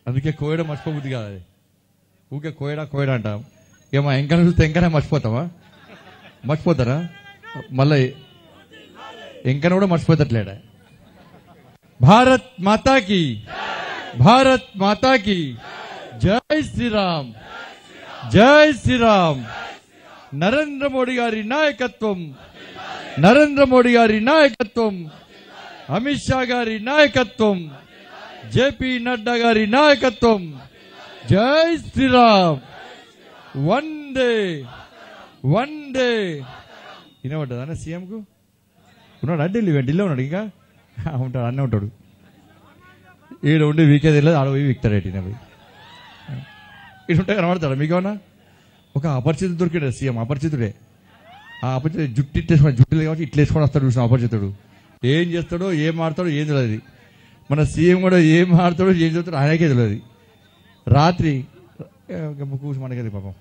అందుకే కోయడం మర్చిపోబుద్ది కాదు అది ఊకే కోయడా కోయడా అంటాం ఇక మా ఎంకన చూస్తే ఎంకనే మర్చిపోతామా మర్చిపోతారా మళ్ళీ ఎంకన కూడా మర్చిపోతట్లేడా భారత్ మాతాకి భారత్ మాతాకి జై శ్రీరామ్ జై శ్రీరామ్ నరేంద్ర మోడీ గారి నాయకత్వం నరేంద్ర మోడీ గారి నాయకత్వం అమిత్ షా గారి నాయకత్వం జేపీ నడ్డా గారి నాయకత్వం Jai Shri Ram one day one వినబడ్డదా అన్న సీఎంకు ఉన్నాడు ఢిల్లీ ఢిల్లీ ఉన్నాడు ఇంకా ఆ, ఉంటాడు అన్నీ ఉంటాడు ఈడ ఉండి వీకే తెలియదు ఆడ పోయి వీక్తాడు ఎట్టిన పోయి ఇటు ఉంటే కనబడతాడు మీకేమన్నా ఒక అపరిచితుడు దొరికాడు సీఎం అపరిచితుడే ఆ అపరిచిత జుట్టు ఇట్టేసుకుని జుట్టు లేదు కాబట్టి ఇట్లా వేసుకొని వస్తాడు చూసిన అపరిచితుడు ఏం చేస్తాడో ఏం ఆడతాడో ఏం తెలియదు మన సీఎం కూడా ఏం ఆడతాడో ఏం చేస్తాడో ఆయనకే తెలియదు రాత్రి ఏ, కూర్చు మనకే పాపం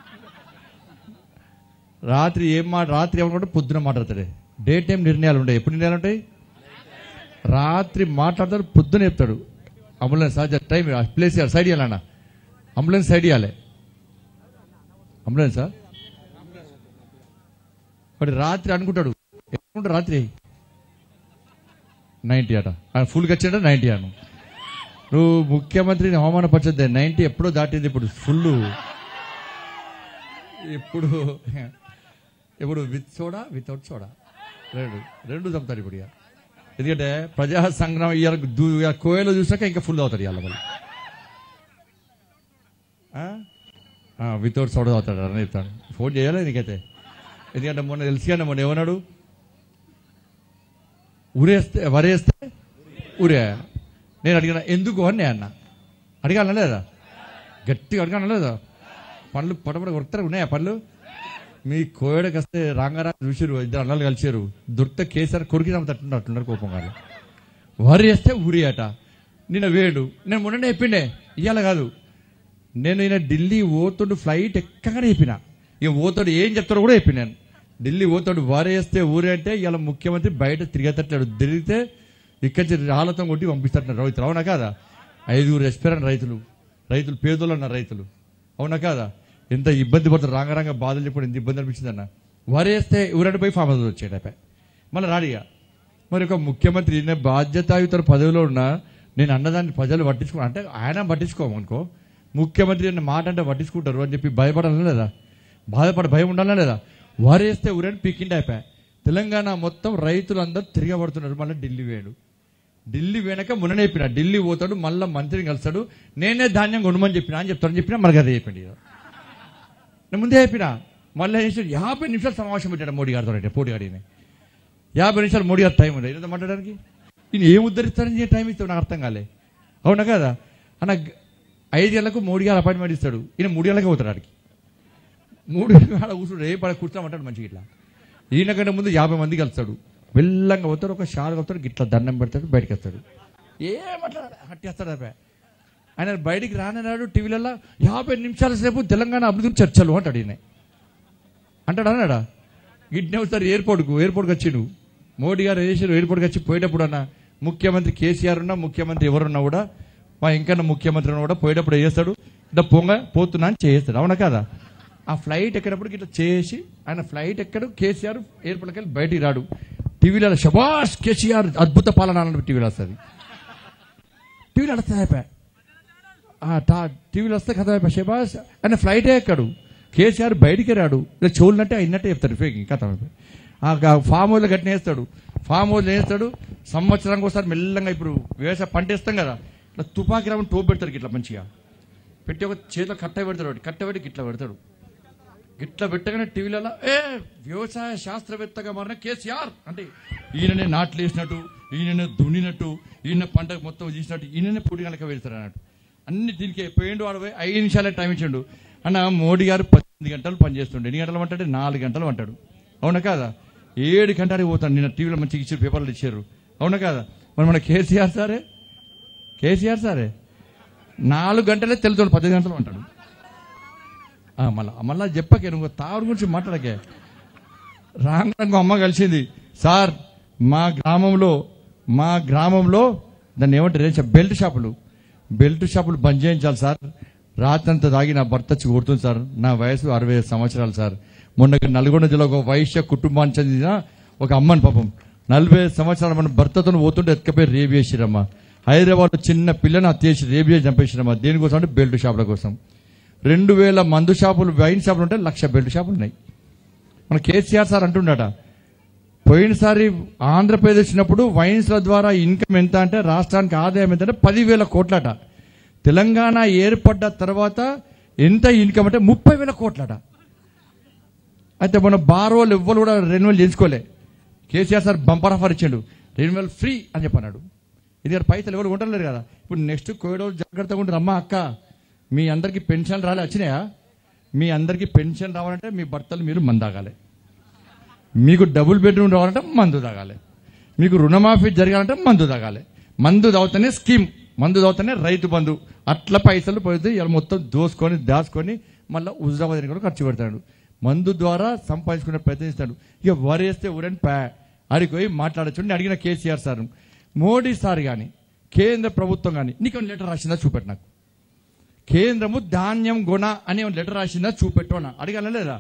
రాత్రి ఏం మాట రాత్రి ఏమనుకుంటే పొద్దున మాట్లాడతాడే డే టైం నిర్ణయాలు ఉంటాయి ఎప్పుడు నిర్ణయాలు ఉంటాయి రాత్రి మాట్లాడతాడు పొద్దున చెప్తాడు అంబులెన్స్ సహజ టైం ప్లేస్ ఇవ్వాలి సైడ్ ఇవ్వాలన్న అంబులెన్స్ సైడ్ ఇవ్వాలి అంబులెన్సా వాడు రాత్రి అనుకుంటాడు అనుకుంటాడు రాత్రి నైంటీ అట ఆయన ఫుల్గా వచ్చాడ నైంటీ అను నువ్వు ముఖ్యమంత్రిని అవమానపరచద్దే నైంటీ ఎప్పుడో దాటింది ఇప్పుడు ఫుల్ ఇప్పుడు ఇప్పుడు విత్ సోడా వితౌట్ సోడా రెండు రెండు చంపుతారు ఇప్పుడు ఇక ఎందుకంటే ప్రజా సంగ్రామం ఇవాళ దూ- ఇవాళ కోయలో చూసాక ఇంకా ఫుల్ అవుతారు ఇవాళ వాళ్ళు వితౌట్ సోడా అవుతాడు అని చెప్తాను ఫోన్ చేయాలి నీకైతే ఎందుకంటే మొన్న తెలిసి కానీ మొన్న ఏమన్నాడు ఊరేస్తే వరేస్తే ఊరే నేను అడిగిన ఎందుకు అని అన్న అడగాలనా లేదా గట్టిగా అడగాలనా లేదా పళ్ళు పడపడ కొడతారు ఉన్నాయా పళ్ళు మీ కోయడకి వస్తే రాంగారా చూసారు ఇద్దరు అన్నాలు కలిసారు దొరికితే కేసీఆర్ కొరికి తట్టున్నారు అట్లున్నారు కోపం కాదు వరి వేస్తే ఊరి అట నిన్న వేడు నేను మొన్ననే చెప్పిండే ఇవాళ కాదు నేను ఈయన ఢిల్లీ ఓతుడు ఫ్లైట్ ఎక్కగానే చెప్పిన ఇక ఓతాడు ఏం చెప్తారో కూడా చెప్పిన నేను ఢిల్లీ ఓతాడు వారేస్తే ఊరే అంటే ఇలా ముఖ్యమంత్రి బయట తిరిగేటట్లేడు తిరిగితే ఇక్కడి నుంచి రాళ్ళతో కొట్టి పంపిస్తట్టున్నారు రైతులు అవునా కాదా ఐదుగురు రెస్పిరెంట్ రైతులు రైతులు పేదోళ్ళు అన్నారు రైతులు అవునా కాదా ఎంత ఇబ్బంది పడుతుంది రాంగరంగ బాధలు చెప్పడం ఎంత ఇబ్బంది అనిపించింది అన్న వారేస్తే ఊరంటే పోయి ఫామ్ హౌస్ వచ్చాడు అయిపోయి మళ్ళీ రాడిగా మరి ఒక ముఖ్యమంత్రి నేను బాధ్యతాయుత పదవిలో ఉన్నా నేను అన్నదాన్ని ప్రజలు పట్టించుకో అంటే ఆయన పట్టించుకోమనుకో ముఖ్యమంత్రి అన్న మాట అంటే పట్టించుకుంటారు అని చెప్పి భయపడాలనా లేదా బాధపడ భయం ఉండాలనా లేదా వారేస్తే ఊరని పీకిండి అయిపోయా తెలంగాణ మొత్తం రైతులు అందరూ తిరగబడుతున్నారు మళ్ళీ ఢిల్లీ వేడు ఢిల్లీ వెనక ముననే చెప్పిన ఢిల్లీ పోతాడు మళ్ళీ మంత్రిని కలుస్తాడు నేనే ధాన్యం కొనమని చెప్పిన అని చెప్తాను చెప్పినా మనకి అదే చెప్పింది ఇక. నేను ముందే చెప్పిన మళ్ళీ ఏం చేశాడు? యాభై నిమిషాలు సమావేశం పెట్టాడు మోడీ గారితో అంటే పోటీ గారిని యాభై నిమిషాలు మోడీ గారు టైం ఉంది ఏదో మాట్లాడడానికి ఈయన ఏం ఉద్ధరిస్తాడని చెప్పి టైం ఇస్తాడు నాకు అర్థం కాలే అవునా కదా అన్న గ- ఐదు గంటలకు మోడీ గారు అపాయింట్మెంట్ ఇస్తాడు ఈయన మూడు గంటలకే పోతాడు ఆడికి మూడు గంటల ఆడ కూర్చుంటాడు ఏ పడ కూర్చోమంటాడు మంచిగా ఇట్లా ఈయన కంటే ముందు యాభై మంది కలుస్తాడు వెళ్ళంగా పోతాడు ఒక షాల్ కలుతాడు ఇట్లా దండం పెడతాడు బయటకు వస్తాడు ఏమట్లాడు హట్టేస్తాడు అబ్బాయి ఆయన బయటికి రానన్నాడు టీవీలలో యాభై నిమిషాల సేపు తెలంగాణ అభివృద్ధి చర్చలు అంటాడు ఈయన అంటాడు అన్నాడా గిడ్నే ఒకసారి ఎయిర్పోర్ట్కు ఎయిర్పోర్ట్కి వచ్చిండు మోడీ గారు వేసారు ఎయిర్పోర్ట్కి వచ్చి పోయేటప్పుడు అన్న ముఖ్యమంత్రి కేసీఆర్ ఉన్నా ముఖ్యమంత్రి ఎవరున్నా కూడా మా ఇంకన్నా ముఖ్యమంత్రి ఉన్నా కూడా పోయేటప్పుడు ఏం చేస్తాడు ఇట్లా పొంగ పోతున్నా అని చేస్తాడు అవునా కదా ఆ ఫ్లైట్ ఎక్కేటప్పుడు ఇట్లా చేసి ఆయన ఫ్లైట్ ఎక్కడు కేసీఆర్ ఎయిర్పోర్ట్కి వెళ్ళి బయటికి రాడు టీవీలో శబాష్ కేసీఆర్ అద్భుత పాలన అన్నట్టు టీవీలో వస్తుంది టీవీలో వస్తుంది అయిపోయా ఆ, టా- టీవీలో వస్తే కథ అయిపోయి శబాష్ ఆయన ఫ్లైటే ఎక్కాడు కేసీఆర్ బయటికి రాడు ఇలా చూడనట్టే అయినట్టే చెప్తాడు ఫేక్ కథ అయిపోయి. ఆ గా- ఫామ్ హౌస్లో గట్టిన వేస్తాడు ఫామ్ హౌస్లో వేస్తాడు సంవత్సరానికి ఒకసారి మెల్లంగా ఇప్పుడు వ్యవసాయ పంట వేస్తాం కదా ఇట్లా తుపాకి రావని టోపు పెడతాడు ఇట్లా మంచిగా పెట్టి ఒక చేతిలో కట్ట పెడతాడు వాడు. కట్ట పెట్టి గిట్లా పెడతాడు గిట్లా పెట్టగానే టీవీలలో ఏ వ్యవసాయ శాస్త్రవేత్తగా మారిన కేసీఆర్ అంటే ఈయననే నాట్లు వేసినట్టు ఈయననే దున్నినట్టు ఈయన పంట మొత్తం తీసినట్టు ఈయననే పొడి కనుక వెళ్తారు అన్నట్టు అన్ని దీనికి పోయిండు వాడు పోయి ఐదు నిమిషాలే టైం ఇచ్చిండు అన్న మోడీ గారు పద్దెనిమిది గంటలు పనిచేస్తుండే ఎన్ని గంటలు అంటాడు నాలుగు గంటలు అంటాడు అవునా కాదా ఏడు గంటలకు పోతాడు నిన్న టీవీలో మంచిగా ఇచ్చారు పేపర్లు ఇచ్చారు అవునా కాదా మరి మన కేసీఆర్ సారే కేసీఆర్ సారే నాలుగు గంటలే తెలుతాడు పద్దెనిమిది గంటలు అంటాడు ఆ, మళ్ళా మళ్ళా చెప్పకే నువ్వు తావుడు గురించి మాట్లాడకే రాంగ అమ్మ కలిసింది సార్ మా గ్రామంలో మా గ్రామంలో దాన్ని ఏమంటారు ఏం చెప్ప- బెల్ట్ షాపులు బెల్ట్ షాపులు బంద్ చేయించాలి సార్ రాత్రంతా తాగి నా భర్త వచ్చి కొడుతుంది సార్ నా వయసు అరవై ఐదు సంవత్సరాలు సార్ మొన్న నల్గొండ జిల్లా ఒక వైశ్య కుటుంబానికి చెందిన ఒక అమ్మని పాపం నలభై ఐదు సంవత్సరాలు మన భర్తతో పోతుంటే ఎత్తుకపోయి రేపు చేసిరమ్మా హైదరాబాద్ చిన్న పిల్లని హత్య చేసి రేపు చేసి చంపేసిరమ్మా దేనికోసం అంటే బెల్ట్ షాపుల కోసం రెండు వేల మందు షాపులు వైన్ షాపులు ఉంటే లక్ష బెల్ట్ షాపులు ఉన్నాయి మన కేసీఆర్ సార్ అంటుండట పోయినసారి ఆంధ్రప్రదేశ్ వచ్చినప్పుడు వైన్స్ల ద్వారా ఇన్కమ్ ఎంత అంటే రాష్ట్రానికి ఆదాయం ఎంత అంటే పదివేల కోట్లట తెలంగాణ ఏర్పడ్డ తర్వాత ఎంత ఇన్కమ్ అంటే ముప్పై వేల కోట్లట అయితే మన బారోలు ఎవ్వరు కూడా రెన్యువల్ చేసుకోలే కేసీఆర్ సార్ బంపర్ ఆఫర్ ఇచ్చాడు రెన్యువల్ ఫ్రీ అని చెప్పన్నాడు ఇది పైసలు ఎవరు ఉండలేరు కదా ఇప్పుడు నెక్స్ట్ కోవిడ్ వాళ్ళు జాగ్రత్తగా ఉంటారు అమ్మ అక్క మీ అందరికీ పెన్షన్ రాలే వచ్చినాయా మీ అందరికీ పెన్షన్ రావాలంటే మీ భర్తలు మీరు మందాగాలి మీకు డబుల్ బెడ్రూమ్ రావాలంటే మందు తాగాలి మీకు రుణమాఫీ జరగాలంటే మందు తాగాలి మందు తాగుతూనే స్కీమ్ మందు తాగుతూనే రైతు బంధు అట్లా పైసలు పోతే ఇలా మొత్తం దోసుకొని దాచుకొని మళ్ళీ హుజరాబాద్ కూడా ఖర్చు పెడతాడు మందు ద్వారా సంపాదించుకునే ప్రయత్నిస్తాడు ఇక వరేస్తే ఊరని పా అడిగి పోయి మాట్లాడచ్చు నేను అడిగిన కేసీఆర్ సార్ మోడీ సార్ కానీ కేంద్ర ప్రభుత్వం కానీ నీకు లెటర్ రాసిందా చూపెట్టు నాకు కేంద్రము ధాన్యం గుణ అనే లెటర్ రాసిందా చూపెట్టు అన్న అడగాల లేదా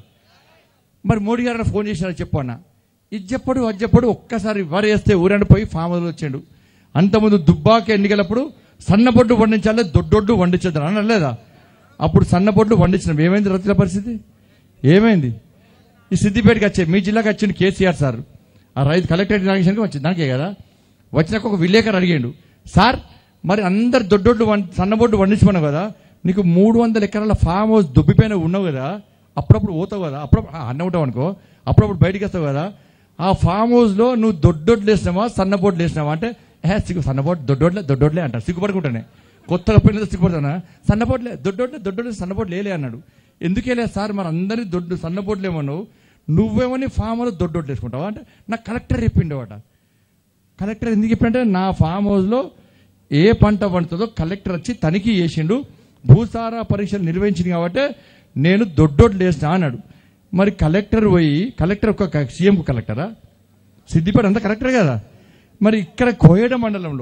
మరి మోడీ గారు ఫోన్ చేసినారు చెప్పు అన్న ఇది చెప్పడు అది చెప్పడు ఒక్కసారి వరేస్తే ఊరండి పోయి ఫామ్ హౌస్లో వచ్చాడు అంతకుముందు దుబ్బాక ఎన్నికలప్పుడు సన్నబొడ్డు వండించాలి దొడ్డొడ్డు వండించద్దు అన్న లేదా అప్పుడు సన్నబొడ్డు వండించినాం ఏమైంది రైతుల పరిస్థితి ఏమైంది ఈ సిద్దిపేటకి వచ్చే మీ జిల్లాకి వచ్చింది కేసీఆర్ సార్ ఆ రైతు కలెక్టరేట్ నాగేశ్వరికి వచ్చింది దానికే కదా వచ్చినాక ఒక విలేకరు అడిగాడు సార్ మరి అందరు దొడ్డొడ్డు వం సన్నబొడ్డు వండించుకున్నావు కదా నీకు మూడు వందల ఎకరాల ఫామ్ హౌస్ దుబ్బిపోయిన ఉన్నావు కదా అప్పుడప్పుడు పోతావు కదా అప్పుడప్పుడు ఆ, అన్న ఉంటావు అనుకో అప్పుడప్పుడు బయటికి వస్తావు కదా ఆ ఫామ్ హౌస్లో నువ్వు దొడ్డొడ్లు వేసినావా సన్నబొడ్లు వేసినావా అంటే ఏ సిగ్గు సన్నబొడ్డు దొడ్డొడ్లే దొడ్డొడ్లే అంటారు సిగ్గుపడుకుంటానే కొత్తగా పెళ్ళి సిగ్గుపడతానా సన్నబొడ్లే దొడ్డొడ్లే దొడ్డొడ్లే సన్నబొడ్లు లేలే అన్నాడు ఎందుకేలే సార్ మరి అందరి దొడ్డు సన్నబొడ్లు ఏమన్నావు నువ్వేమని ఫామ్ హౌస్ దొడ్డొడ్లు వేసుకుంటావా అంటే నాకు కలెక్టర్ చెప్పిండేవాట కలెక్టర్ ఎందుకు చెప్పంటే నా ఫామ్ హౌస్లో ఏ పంట పండుతుందో కలెక్టర్ వచ్చి తనిఖీ చేసిండు భూసార పరీక్షలు నిర్వహించింది కాబట్టి నేను దొడ్డొడ్లు వేసిన అన్నాడు మరి కలెక్టర్ పోయి కలెక్టర్ ఒక సీఎం కలెక్టరా సిద్దిపేట అంతా కలెక్టర్ కదా మరి ఇక్కడ కోయడ మండలంలో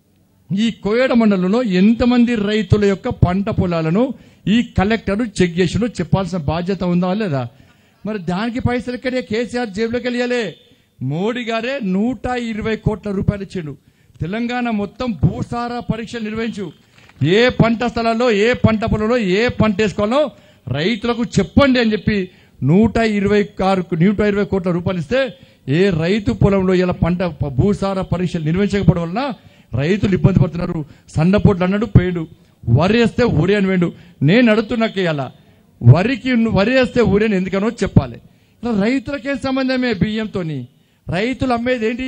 ఈ కోయడ మండలంలో ఎంతమంది రైతుల యొక్క పంట పొలాలను ఈ కలెక్టర్ చెక్ చేసిండో చెప్పాల్సిన బాధ్యత ఉందా లేదా మరి దానికి పైసలు ఎక్కడే కేసీఆర్ జేబులోకి వెళ్ళాలి మోడీ గారే నూట ఇరవై కోట్ల రూపాయలు ఇచ్చిండు తెలంగాణ మొత్తం భూసార పరీక్షలు నిర్వహించు ఏ పంట స్థలాల్లో ఏ పంట పొలంలో ఏ పంట వేసుకోవాలో రైతులకు చెప్పండి అని చెప్పి నూట ఇరవై ఆరు నూట ఇరవై కోట్ల రూపాయలు ఇస్తే ఏ రైతు పొలంలో ఇలా పంట ప- భూసార పరీక్షలు నిర్వహించకపోవడం వలన రైతులు ఇబ్బంది పడుతున్నారు సన్నపోట్లు అన్నాడు పేడు వరి వేస్తే ఊరి అని వేడు నేను అడుగుతున్నాక ఇలా వరికి ను- వరి వేస్తే ఊరి అని ఎందుకనో చెప్పాలి ఇలా రైతులకేం సంబంధమే బియ్యంతోని రైతులు అమ్మేది ఏంటి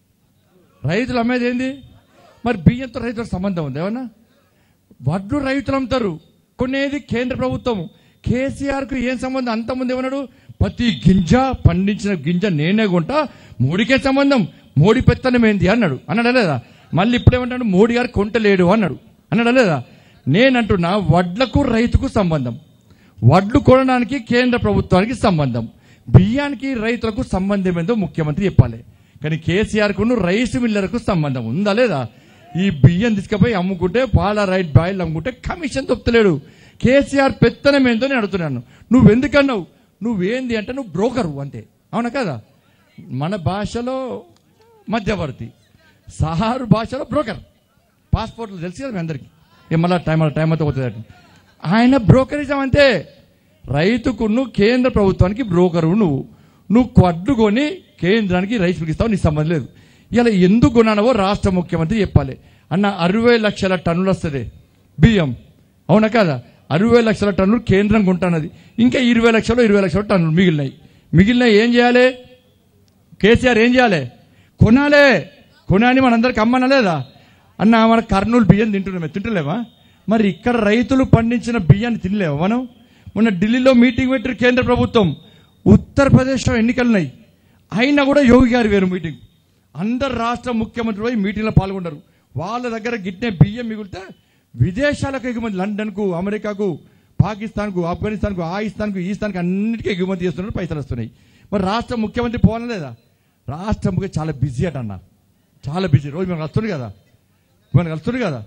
రైతులు అమ్మేది ఏంది మరి బియ్యంతో రైతులకు సంబంధం ఉంది ఏమన్నా వడ్లు రైతులు అమ్ముతారు కొనేది కేంద్ర ప్రభుత్వం కేసీఆర్ కు ఏం సంబంధం అంతమంది ఏమన్నాడు ప్రతి గింజ పండించిన గింజ నేనే కొంటా మోడీకే సంబంధం మోడీ పెత్తనం ఏంది అన్నాడు అన్నాడా లేదా మళ్ళీ ఇప్పుడేమంటాడు మోడీ గారు కొంటలేడు అన్నాడు అన్నాడా లేదా నేనంటున్నా వడ్లకు రైతుకు సంబంధం వడ్లు కొనడానికి కేంద్ర ప్రభుత్వానికి సంబంధం బియ్యానికి రైతులకు సంబంధం ఏందో ముఖ్యమంత్రి చెప్పాలి కానీ కేసీఆర్ కు రైస్ మిల్లర్కు సంబంధం ఉందా లేదా ఈ బియ్యం తీసుకుపోయి అమ్ముకుంటే పాల రైట్ బాయిల్ అమ్ముకుంటే కమిషన్ తొప్పుతలేడు కేసీఆర్ పెత్తనం ఏందో నేను అడుగుతున్నాను నువ్వెందుకన్నావు నువ్వేంది అంటే నువ్వు బ్రోకరు అంతే అవునా కదా మన భాషలో మధ్యవర్తి సహారు భాషలో బ్రోకర్ పాస్పోర్ట్లు తెలుసు కదా మీ అందరికి ఏ మళ్ళా టైం టైం అంతా పోతుంది అటు. ఆయన బ్రోకరిజం అంతే రైతుకు నువ్వు కేంద్ర ప్రభుత్వానికి బ్రోకరు నువ్వు నువ్వు కొడ్లు కొని కేంద్రానికి రైస్ ఇస్తావు నీ సంబంధం లేదు ఇలా ఎందుకు కొన్నానవో రాష్ట్ర ముఖ్యమంత్రి చెప్పాలి అన్న అరవై లక్షల టన్నులు వస్తుంది బియ్యం అవునా కదా అరవై లక్షల టన్నులు కేంద్రం కొంటున్నది ఇంకా ఇరవై లక్షలు ఇరవై లక్షల టన్నులు మిగిలినాయి మిగిలినవి ఏం చేయాలి కేసీఆర్ ఏం చేయాలి కొనాలే కొనాలి మనందరికి అమ్మనలేదా అన్న మన కర్నూలు బియ్యం తింటున్నామే తింటలేమా మరి ఇక్కడ రైతులు పండించిన బియ్యాన్ని తినలేమా మనం మొన్న ఢిల్లీలో మీటింగ్ పెట్టారు కేంద్ర ప్రభుత్వం ఉత్తరప్రదేశ్లో ఎన్నికలున్నాయి అయినా కూడా యోగి గారు వేరు మీటింగ్ అందరు రాష్ట్ర ముఖ్యమంత్రులు పోయి మీటింగ్లో పాల్గొన్నారు వాళ్ళ దగ్గర గిట్టే బియ్యం మిగిలితే విదేశాలకు ఎగుమతి లండన్కు అమెరికాకు పాకిస్తాన్కు ఆఫ్ఘనిస్తాన్కు ఆ ఇస్తాన్కు ఈ ఇస్తాన్కు అన్నిటికీ ఎగుమతి చేస్తున్నారు పైసలు వస్తున్నాయి మరి రాష్ట్ర ముఖ్యమంత్రి పోవాలని లేదా రాష్ట్ర ముఖ్య చాలా బిజీ అట అన్న చాలా బిజీ రోజు మనకు వస్తుంది కదా మనకు వస్తుంది కదా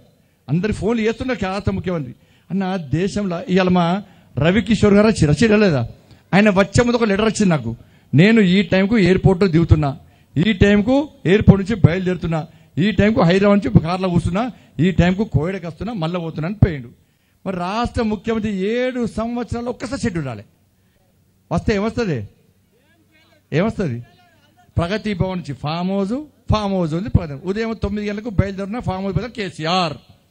అందరి ఫోన్లు చేస్తున్నారు రాష్ట్ర ముఖ్యమంత్రి అన్న దేశంలో ఇవాళ మా రవికిషోర్ గారు వచ్చి రచయిలేదా ఆయన వచ్చే ముందు ఒక లెటర్ వచ్చింది నాకు నేను ఈ టైంకు ఎయిర్పోర్ట్లో దిగుతున్నా ఈ టైంకు ఎయిర్పోర్ట్ నుంచి బయలుదేరుతున్నా ఈ టైంకు హైదరాబాద్ నుంచి కార్లో కూర్చున్నా ఈ టైంకు కోవిడకి వస్తున్నా మళ్ళీ పోతున్నా అని పోయిండు మరి రాష్ట్ర ముఖ్యమంత్రి ఏడు సంవత్సరాలు ఒక్కసారి షెడ్యూల్ రాలే వస్తే ఏమొస్తుంది ఏమొస్తుంది ప్రగతి భవన్ నుంచి ఫామ్ హౌస్ ఫామ్ హౌస్ ఉంది ప్రగతి ఉదయం తొమ్మిది గంటలకు బయలుదేరిన ఫామ్ హౌస్ బయట కేసీఆర్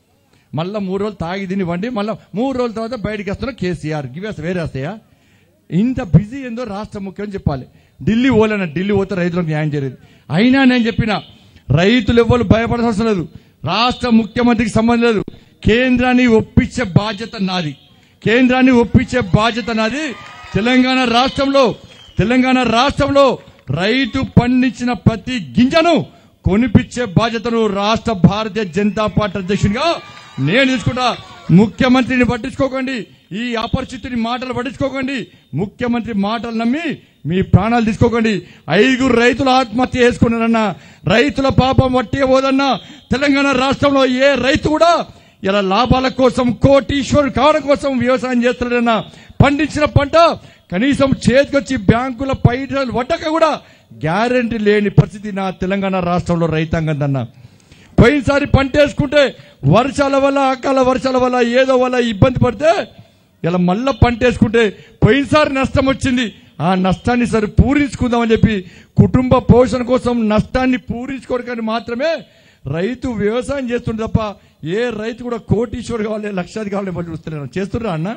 మళ్ళీ మూడు రోజులు తాగి తిని వండి మళ్ళీ మూడు రోజుల తర్వాత బయటికి వస్తున్న కేసీఆర్ ఇవి వస్తాయి వేరే వస్తాయా ఇంత బిజీ ఏందో రాష్ట్ర ముఖ్యమని చెప్పాలి ఢిల్లీ పోలేన ఢిల్లీ పోతే రైతులకు న్యాయం చేయలేదు అయినా నేను చెప్పిన రైతులు ఎవ్వరు భయపడాల్సిన అవసరం లేదు రాష్ట్ర ముఖ్యమంత్రికి సంబంధం లేదు కేంద్రాన్ని ఒప్పించే బాధ్యత నాది కేంద్రాన్ని ఒప్పించే బాధ్యత నాది తెలంగాణ రాష్ట్రంలో తెలంగాణ రాష్ట్రంలో రైతు పండించిన ప్రతి గింజను కొనిపించే బాధ్యతను రాష్ట్ర భారతీయ జనతా పార్టీ అధ్యక్షునిగా నేను తీసుకుంటా ముఖ్యమంత్రిని పట్టించుకోకండి ఈ అపరిచితుని మాటలు పట్టించుకోకండి ముఖ్యమంత్రి మాటలు నమ్మి మీ ప్రాణాలు తీసుకోకండి ఐదుగురు రైతులు ఆత్మహత్య చేసుకున్నారన్న రైతుల పాపం వట్టే పోదన్నా తెలంగాణ రాష్ట్రంలో ఏ రైతు కూడా ఇలా లాభాల కోసం కోటీశ్వరు కావడం కోసం వ్యవసాయం చేస్తున్నాడన్న పండించిన పంట కనీసం చేతికొచ్చి బ్యాంకుల పైసలు వడ్డక కూడా గ్యారెంటీ లేని పరిస్థితి నా తెలంగాణ రాష్ట్రంలో రైతాంగం అన్న పోయినసారి పంట వేసుకుంటే వర్షాల వల్ల అకాల వర్షాల వల్ల ఏదో వల్ల ఇబ్బంది పడితే ఇలా మళ్ళా పంట వేసుకుంటే పోయినసారి నష్టం వచ్చింది ఆ నష్టాన్ని సరి పూరించుకుందామని చెప్పి కుటుంబ పోషణ కోసం నష్టాన్ని పూరించుకోవడానికి మాత్రమే రైతు వ్యవసాయం చేస్తుండే తప్ప ఏ రైతు కూడా కోటీశ్వరు కావాలి లక్షాది కావాలి వాళ్ళు చూస్తున్నారు చేస్తున్నా అన్న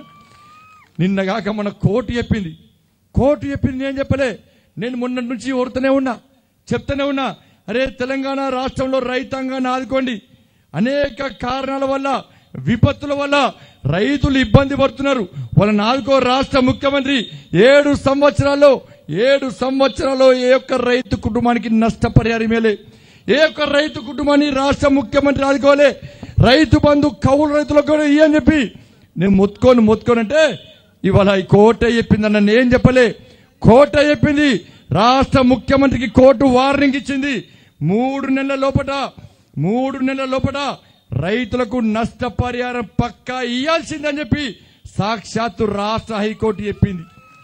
నిన్నగాక మన కోర్టు చెప్పింది కోర్టు చెప్పింది నేను చెప్పలే నేను మొన్నటి నుంచి ఓడుతూనే ఉన్నా చెప్తూనే ఉన్నా అరే తెలంగాణ రాష్ట్రంలో రైతాంగాన్ని ఆదుకోండి అనేక కారణాల వల్ల విపత్తుల వల్ల రైతులు ఇబ్బంది పడుతున్నారు వాళ్ళని ఆదుకో రాష్ట్ర ముఖ్యమంత్రి ఏడు సంవత్సరాల్లో ఏడు సంవత్సరాల్లో ఏ ఒక్క రైతు కుటుంబానికి నష్టపరిహారం ఇవ్వలే ఏ ఒక్క రైతు కుటుంబాన్ని రాష్ట్ర ముఖ్యమంత్రి ఆదుకోలే రైతు బంధు కౌలు రైతులకు కూడా ఇయ్యని చెప్పి నేను మొత్తుకోను మొత్తుకోను అంటే ఇవాళ ఈ కోట చెప్పిందన్న నేను చెప్పలే కోట చెప్పింది రాష్ట్ర ముఖ్యమంత్రికి కోర్టు వార్నింగ్ ఇచ్చింది మూడు నెలల లోపట మూడు నెలల లోపట రైతులకు నష్టపరిహారం పక్కా ఇయ్యాల్సిందని చెప్పి సాక్షాత్తు రాష్ట్ర హైకోర్టు చెప్పింది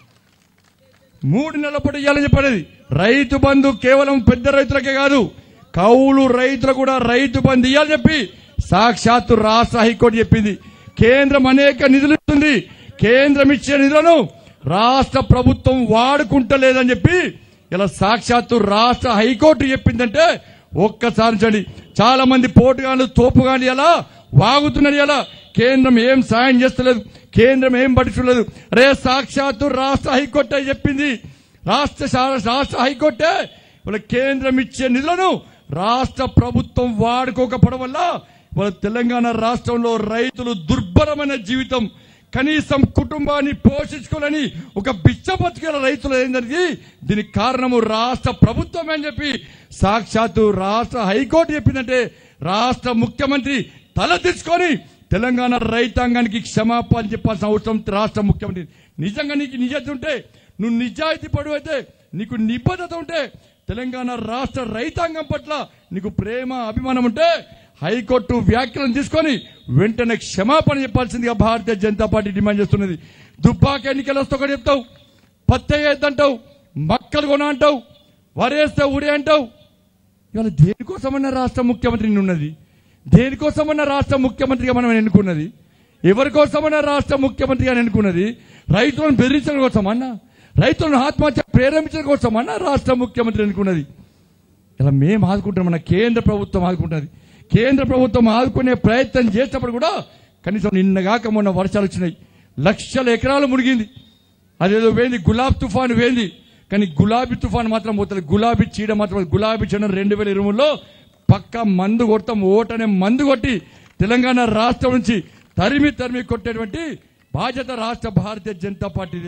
మూడు నెలల పాటు ఇవ్వాలని చెప్పలేదు రైతు బంధు కేవలం పెద్ద రైతులకే కాదు కౌలు రైతులకు కూడా రైతు బంధు ఇవ్వాలని చెప్పి సాక్షాత్తు రాష్ట్ర హైకోర్టు చెప్పింది కేంద్రం అనేక నిధులు ఇస్తుంది కేంద్రం ఇచ్చే నిధులను రాష్ట్ర ప్రభుత్వం వాడుకుంటలేదని చెప్పి ఇలా సాక్షాత్తు రాష్ట్ర హైకోర్టు చెప్పిందంటే ఒక్కసారి చూడండి చాలా మంది పోటుగాళ్ళు తోపుగాళ్ళు ఎలా వాగుతున్నారు ఎలా కేంద్రం ఏం సాయం చేస్తలేదు కేంద్రం ఏం పట్టించలేదు రే సాక్షాత్తు రాష్ట్ర హైకోర్టే చెప్పింది రాష్ట్ర శా- రాష్ట్ర హైకోర్టే వాళ్ళ కేంద్రం ఇచ్చే నిధులను రాష్ట్ర ప్రభుత్వం వాడుకోకపోవడం వల్ల వాళ్ళ తెలంగాణ రాష్ట్రంలో రైతులు దుర్భరమైన జీవితం కనీసం కుటుంబాన్ని పోషించుకోవాలని ఒక బిచ్చ బతికేల రైతులు ఏంటది దీనికి కారణము రాష్ట్ర ప్రభుత్వం అని చెప్పి సాక్షాత్తు రాష్ట్ర హైకోర్టు చెప్పిందంటే రాష్ట్ర ముఖ్యమంత్రి తల తెచ్చుకొని తెలంగాణ రైతాంగానికి క్షమాపణ చెప్పాల్సిన అవసరం రాష్ట్ర ముఖ్యమంత్రి నిజంగా నీకు నిజత ఉంటే నువ్వు నిజాయితీ పడు అయితే నీకు నిబద్ధత ఉంటే తెలంగాణ రాష్ట్ర రైతాంగం పట్ల నీకు ప్రేమ అభిమానం ఉంటే హైకోర్టు వ్యాఖ్యలను తీసుకొని వెంటనే క్షమాపణ చెప్పాల్సిందిగా భారతీయ జనతా పార్టీ డిమాండ్ చేస్తున్నది దుబ్బాక ఎన్నికలు వస్తే ఒకటి చెప్తావు పత్తే వేద్దంటావు మక్కలు కొన అంటావు వరేస్తే ఊడే అంటావు ఇవాళ దేనికోసమన్నా రాష్ట్ర ముఖ్యమంత్రి ఉన్నది దేనికోసమన్నా రాష్ట్ర ముఖ్యమంత్రిగా మనం ఎన్నుకున్నది ఎవరి కోసమన్నా రాష్ట్ర ముఖ్యమంత్రిగా ఎన్నుకున్నది రైతులను బెదిరించడం కోసమన్నా రైతులను ఆత్మహత్య ప్రేరేపించడం కోసమన్నా రాష్ట్ర ముఖ్యమంత్రి ఎన్నుకున్నది ఇలా మేము ఆదుకుంటున్నాం మన కేంద్ర ప్రభుత్వం ఆదుకుంటున్నది కేంద్ర ప్రభుత్వం ఆదుకునే ప్రయత్నం చేసినప్పుడు కూడా కనీసం నిన్నగాక మొన్న వర్షాలు వచ్చినాయి లక్షల ఎకరాలు మునిగింది అదేదో వేంది గులాబ్ తుఫాన్ వేంది కానీ గులాబీ తుఫాన్ మాత్రం పోతుంది గులాబీ చీడ మాత్రం పోతుంది. గులాబీ చీడ రెండు వేల ఇరవైలో పక్క మందు కొడతాం ఓటనే మందు కొట్టి తెలంగాణ రాష్ట్రం నుంచి తరిమి తరిమి కొట్టేటువంటి బాధ్యత రాష్ట్ర భారతీయ జనతా పార్టీదే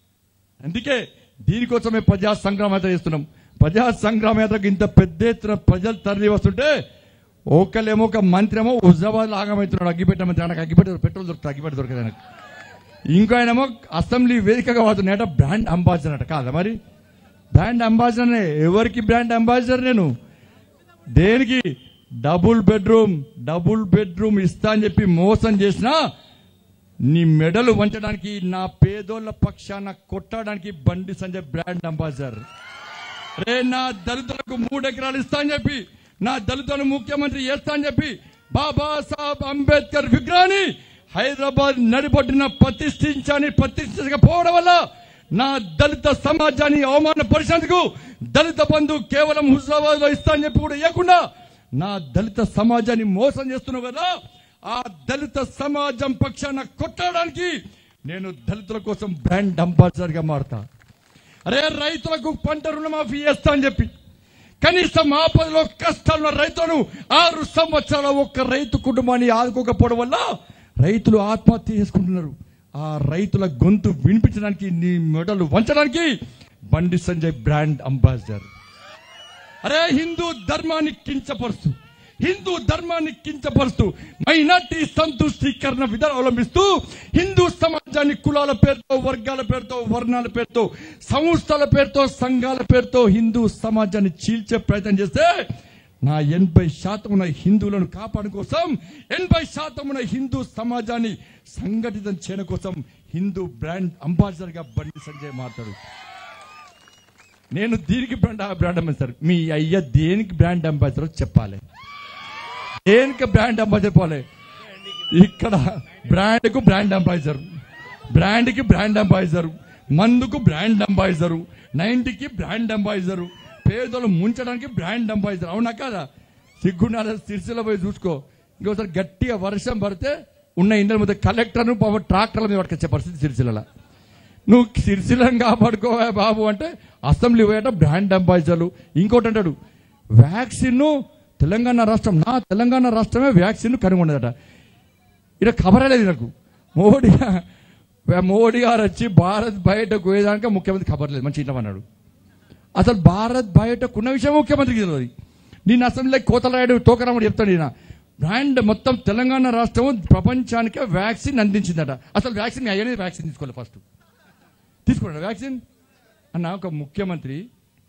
అందుకే దీనికోసమే ప్రజా సంగ్రామ యాత్ర చేస్తున్నాం ప్రజా సంగ్రామ యాత్రకు ఇంత పెద్ద ఎత్తున ప్రజలు తరలి వస్తుంటే ఒకళ్ళేమో ఒక మంత్రి ఏమో హుజరాబాద్ ఆగమవుతున్నాడు అగ్గిపెట్ట మంత్రి ఆయనకు అగ్గిపెట్ట పెట్రోల్ దొరుకుతుంది అగ్గిపెట్ట దొరకదు ఆయనకు ఇంకో ఆయనేమో అసెంబ్లీ వేదికగా వాడుతున్నాయట బ్రాండ్ అంబాసిడర్ అట కాదా మరి బ్రాండ్ అంబాసిడర్ ఎవరికి బ్రాండ్ అంబాసిడర్ నేను దేనికి డబుల్ బెడ్రూమ్ డబుల్ బెడ్రూమ్ ఇస్తా అని చెప్పి మోసం చేసినా నీ మెడలు వంచడానికి నా పేదోళ్ళ పక్షాన కొట్టడానికి బండి సంజయ్ బ్రాండ్ అంబాసిడర్ రే నా దళితులకు మూడు ఎకరాలు ఇస్తా అని చెప్పి నా దళితులను ముఖ్యమంత్రి చేస్తా అని చెప్పి బాబాసాహెబ్ అంబేద్కర్ విగ్రహాన్ని హైదరాబాద్ నడిబొడ్డిన ప్రతిష్ఠించని ప్రతిష్ఠించకపోవడం వల్ల నా దళిత సమాజాన్ని అవమానపరిచేందుకు దళిత బంధు కేవలం హుజరాబాద్ లో ఇస్తా అని చెప్పి కూడా ఇవ్వకుండా నా దళిత సమాజాన్ని మోసం చేస్తున్నావు కదా ఆ దళిత సమాజం పక్షాన కొట్టడానికి నేను దళితుల కోసం బ్రాండ్ అంబాసిడర్ గా మారుతా అరే రైతులకు పంట రుణమాఫీ చేస్తా అని చెప్పి కనీసం ఆపదలో కష్టాలున్న రైతులను ఆరు సంవత్సరాల ఒక్క రైతు కుటుంబాన్ని ఆదుకోకపోవడం వల్ల రైతులు ఆత్మహత్య చేసుకుంటున్నారు ఆ రైతుల గొంతు వినిపించడానికి నీ మెడలు వంచడానికి బండి సంజయ్ బ్రాండ్ అంబాసిడర్ అరే హిందూ ధర్మాన్ని కించపరుస్తూ హిందూ ధర్మాన్ని కించపరుస్తూ మైనార్టీ సంతుష్టీకరణ విధానం అవలంబిస్తూ హిందూ సమాజాన్ని కులాల పేరుతో వర్గాల పేరుతో వర్ణాల పేరుతో సంస్థల పేరుతో సంఘాల పేరుతో హిందూ సమాజాన్ని చీల్చే ప్రయత్నం చేస్తే నా ఎనభై శాతం ఉన్న హిందువులను కాపాడు కోసం ఎనభై శాతం ఉన్న హిందూ సమాజాన్ని సంఘటితం చేయడం కోసం హిందూ బ్రాండ్ అంబాసిడర్ గా బండి సంజయ్ మాట్లాడు నేను దీనికి బ్రాండ్ బ్రాండ్ అంబాసిడర్ మీ అయ్య దేనికి బ్రాండ్ అంబాసిడర్ చెప్పాలి దేనికి బ్రాండ్ అంబాసిడర్ చెప్పాలి ఇక్కడ బ్రాండ్ కు బ్రాండ్ అంబాసిడర్ బ్రాండ్ కి బ్రాండ్ అంబాసిడర్ మందుకు బ్రాండ్ అంబాసిడర్ నైన్టీకి బ్రాండ్ అంబాసిడర్ పేదలు ముంచడానికి బ్రాండ్ అంబాసిడర్ అవునా కదా సిగ్గుండాల సిరిసిల్ల పోయి చూసుకో ఇంకోసారి గట్టిగా వర్షం పడితే ఉన్న ఇండ్ల మీద కలెక్టర్ను పాపం ట్రాక్టర్ల మీద పట్టుకొచ్చే పరిస్థితి సిరిసిల్ల నువ్వు సిరిసిల్లని కాపాడుకోవా బాబు అంటే అసెంబ్లీ పోయేట బ్రాండ్ అంబాసిడర్లు ఇంకోటి అంటాడు వ్యాక్సిన్ తెలంగాణ రాష్ట్రం నా తెలంగాణ రాష్ట్రమే వ్యాక్సిన్ కనుగొన్నదట ఇక్కడ ఖబరే లేదు నాకు మోడీ మోడీ గారు వచ్చి భారత్ బయటకు పోయేదానికి ముఖ్యమంత్రి ఖబర్ లేదు మంచి ఇంట్లో అన్నాడు అసలు భారత్ బయటకు ఉన్న విషయం ముఖ్యమంత్రికి తెలియదు నేను అసెంబ్లీలో కోతలరాయుడు తోకరాముడు చెప్తాడు ఈయన బ్రాండ్ మొత్తం తెలంగాణ రాష్ట్రం ప్రపంచానికే వ్యాక్సిన్ అందించిందట అసలు వ్యాక్సిన్ అయ్యేది వ్యాక్సిన్ తీసుకోవాలి ఫస్ట్ తీసుకున్నాడు వ్యాక్సిన్ అన్న ఒక ముఖ్యమంత్రి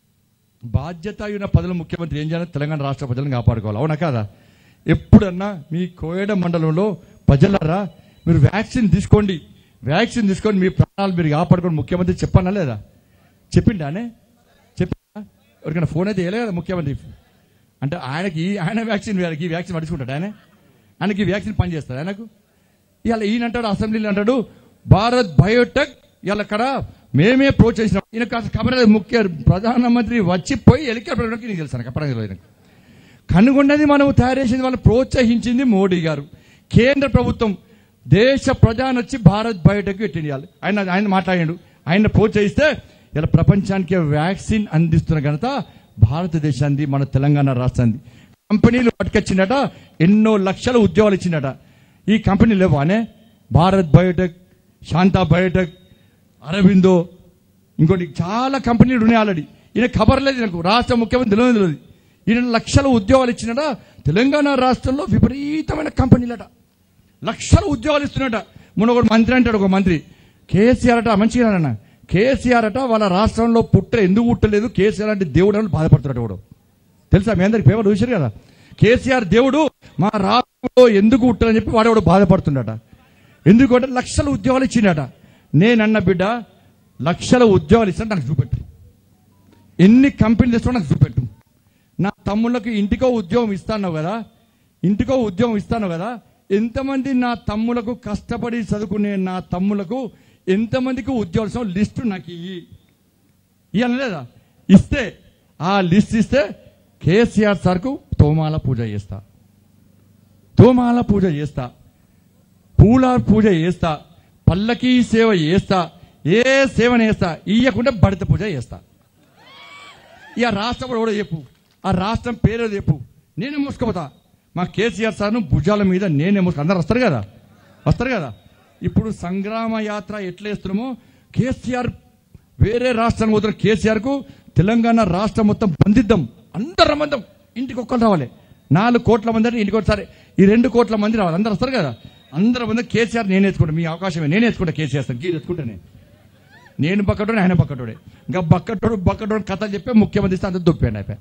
బాధ్యత అయిన పదవుల ముఖ్యమంత్రి ఏం చేయాలి తెలంగాణ రాష్ట్ర ప్రజలను కాపాడుకోవాలి అవునా కాదా ఎప్పుడన్నా మీ కోయడ మండలంలో ప్రజలరా మీరు వ్యాక్సిన్ తీసుకోండి వ్యాక్సిన్ తీసుకొని మీ ప్రాణాలు మీరు కాపాడుకోండి ముఖ్యమంత్రి చెప్పానా లేదా చెప్పిండానే చెప్పిండా ఎవరికైనా ఫోన్ అయితే వేయలే కదా ముఖ్యమంత్రి అంటే ఆయనకి ఈ- ఆయన వ్యాక్సిన్ వేయాలి ఈ వ్యాక్సిన్ పడుచుకుంటాడు ఆయన ఆయనకి ఈ వ్యాక్సిన్ పనిచేస్తాడు ఆయనకు ఇవాళ ఈయన అంటాడు అసెంబ్లీలో అంటాడు భారత్ బయోటెక్ ఇవాళ అక్కడ మేమే ప్రోత్సహించినాం ఈయన కాస్త ఖబర్ లేదు ముఖ్య ప్రధానమంత్రి వచ్చి పోయి హెలికాప్టర్ నీకు తెలుసు కప్పడం తెలియదు ఈయనకు. కనుగొన్నది మనం తయారు చేసింది వాళ్ళు ప్రోత్సహించింది మోడీ గారు కేంద్ర ప్రభుత్వం దేశ ప్రధాని వచ్చి భారత్ బయోటెక్ పెట్టిండాలి ఆయన ఆయన మాట్లాడాడు ఆయన ప్రోత్సహిస్తే ఇలా ప్రపంచానికి వ్యాక్సిన్ అందిస్తున్న ఘనత భారతదేశాన్ని మన తెలంగాణ రాష్ట్రాన్ని కంపెనీలు పట్టుకొచ్చిందట ఎన్నో లక్షల ఉద్యోగాలు ఇచ్చిందట ఈ కంపెనీ లేవానే భారత్ బయోటెక్ శాంతా బయోటెక్ అరవిందో ఇంకోటి చాలా కంపెనీలు ఉన్నాయి ఆల్రెడీ ఈయన ఖబర్ లేదు నాకు రాష్ట్ర ముఖ్యమంత్రి తెలియదు తెలియదు ఈయన లక్షల ఉద్యోగాలు ఇచ్చినట తెలంగాణ రాష్ట్రంలో విపరీతమైన కంపెనీలట లక్షల ఉద్యోగాలు ఇస్తున్నట మొన్న ఒక మంత్రి అంటాడు ఒక మంత్రి కేసీఆర్ అట మంచిగా అన్న కేసీఆర్ అట వాళ్ళ రాష్ట్రంలో పుట్ట ఎందుకు పుట్టలేదు కేసీఆర్ అంటే దేవుడు అని బాధపడుతున్నాడు వాడు తెలుసా మీ అందరికి పేపర్ చూశారు కదా కేసీఆర్ దేవుడు మా రాష్ట్రంలో ఎందుకు పుట్టాలని చెప్పి వాడేవాడు బాధపడుతుండట ఎందుకంటే లక్షల ఉద్యోగాలు ఇచ్చిండట నేనన్న బిడ్డ లక్షల ఉద్యోగాలు ఇస్తాను నాకు చూపెట్టు ఎన్ని కంపెనీలు ఇస్తావు నాకు చూపెట్టు నా తమ్ముళ్ళకి ఇంటికో ఉద్యోగం ఇస్తాను కదా ఇంటికో ఉద్యోగం ఇస్తాను కదా ఎంతమంది నా తమ్ములకు కష్టపడి చదువుకునే నా తమ్ములకు ఎంతమందికి ఉద్యోగాలు ఇస్తావు లిస్టు నాకు ఇయ్యి ఇవ్వాలి లేదా ఇస్తే ఆ లిస్ట్ ఇస్తే కేసీఆర్ సార్కు తోమాల పూజ చేస్తా తోమాల పూజ చేస్తా పూల పూజ చేస్తా పల్లకి సేవ చేస్తా ఏ సేవను చేస్తా ఇయ్యకుండా బడిత పూజ చేస్తా ఇక రాష్ట్రం కూడా చెప్పు ఆ రాష్ట్రం పేరు చెప్పు నేనే మోసుకుపోతా మా కేసీఆర్ సార్ను భుజాల మీద నేనే మోసుకు అందరు వస్తారు కదా వస్తారు కదా ఇప్పుడు సంగ్రామ యాత్ర ఎట్లా వేస్తున్నామో కేసీఆర్ వేరే రాష్ట్రానికి పోతున్న కేసీఆర్ కు తెలంగాణ రాష్ట్రం మొత్తం బంధిద్దాం అందరు రమ్మందాం ఇంటికి ఒక్కరు రావాలి నాలుగు కోట్ల మంది అంటే ఇంటికి ఒకసారి ఈ రెండు కోట్ల మంది రావాలి అందరు వస్తారు కదా అందరు మంది కేసీఆర్ నేను ఎత్తుకుంటా మీ అవకాశమే నేను ఎత్తుకుంటా కేసీఆర్ సార్ గీరు ఎత్తుకుంటానే నేను బక్కటోడు ఆయన బక్కటోడే ఇంకా బక్కటోడు బక్కటోడు కథ చెప్పే ముఖ్యమంత్రి ఇస్తే అంత దొప్పాడు అయిపోయి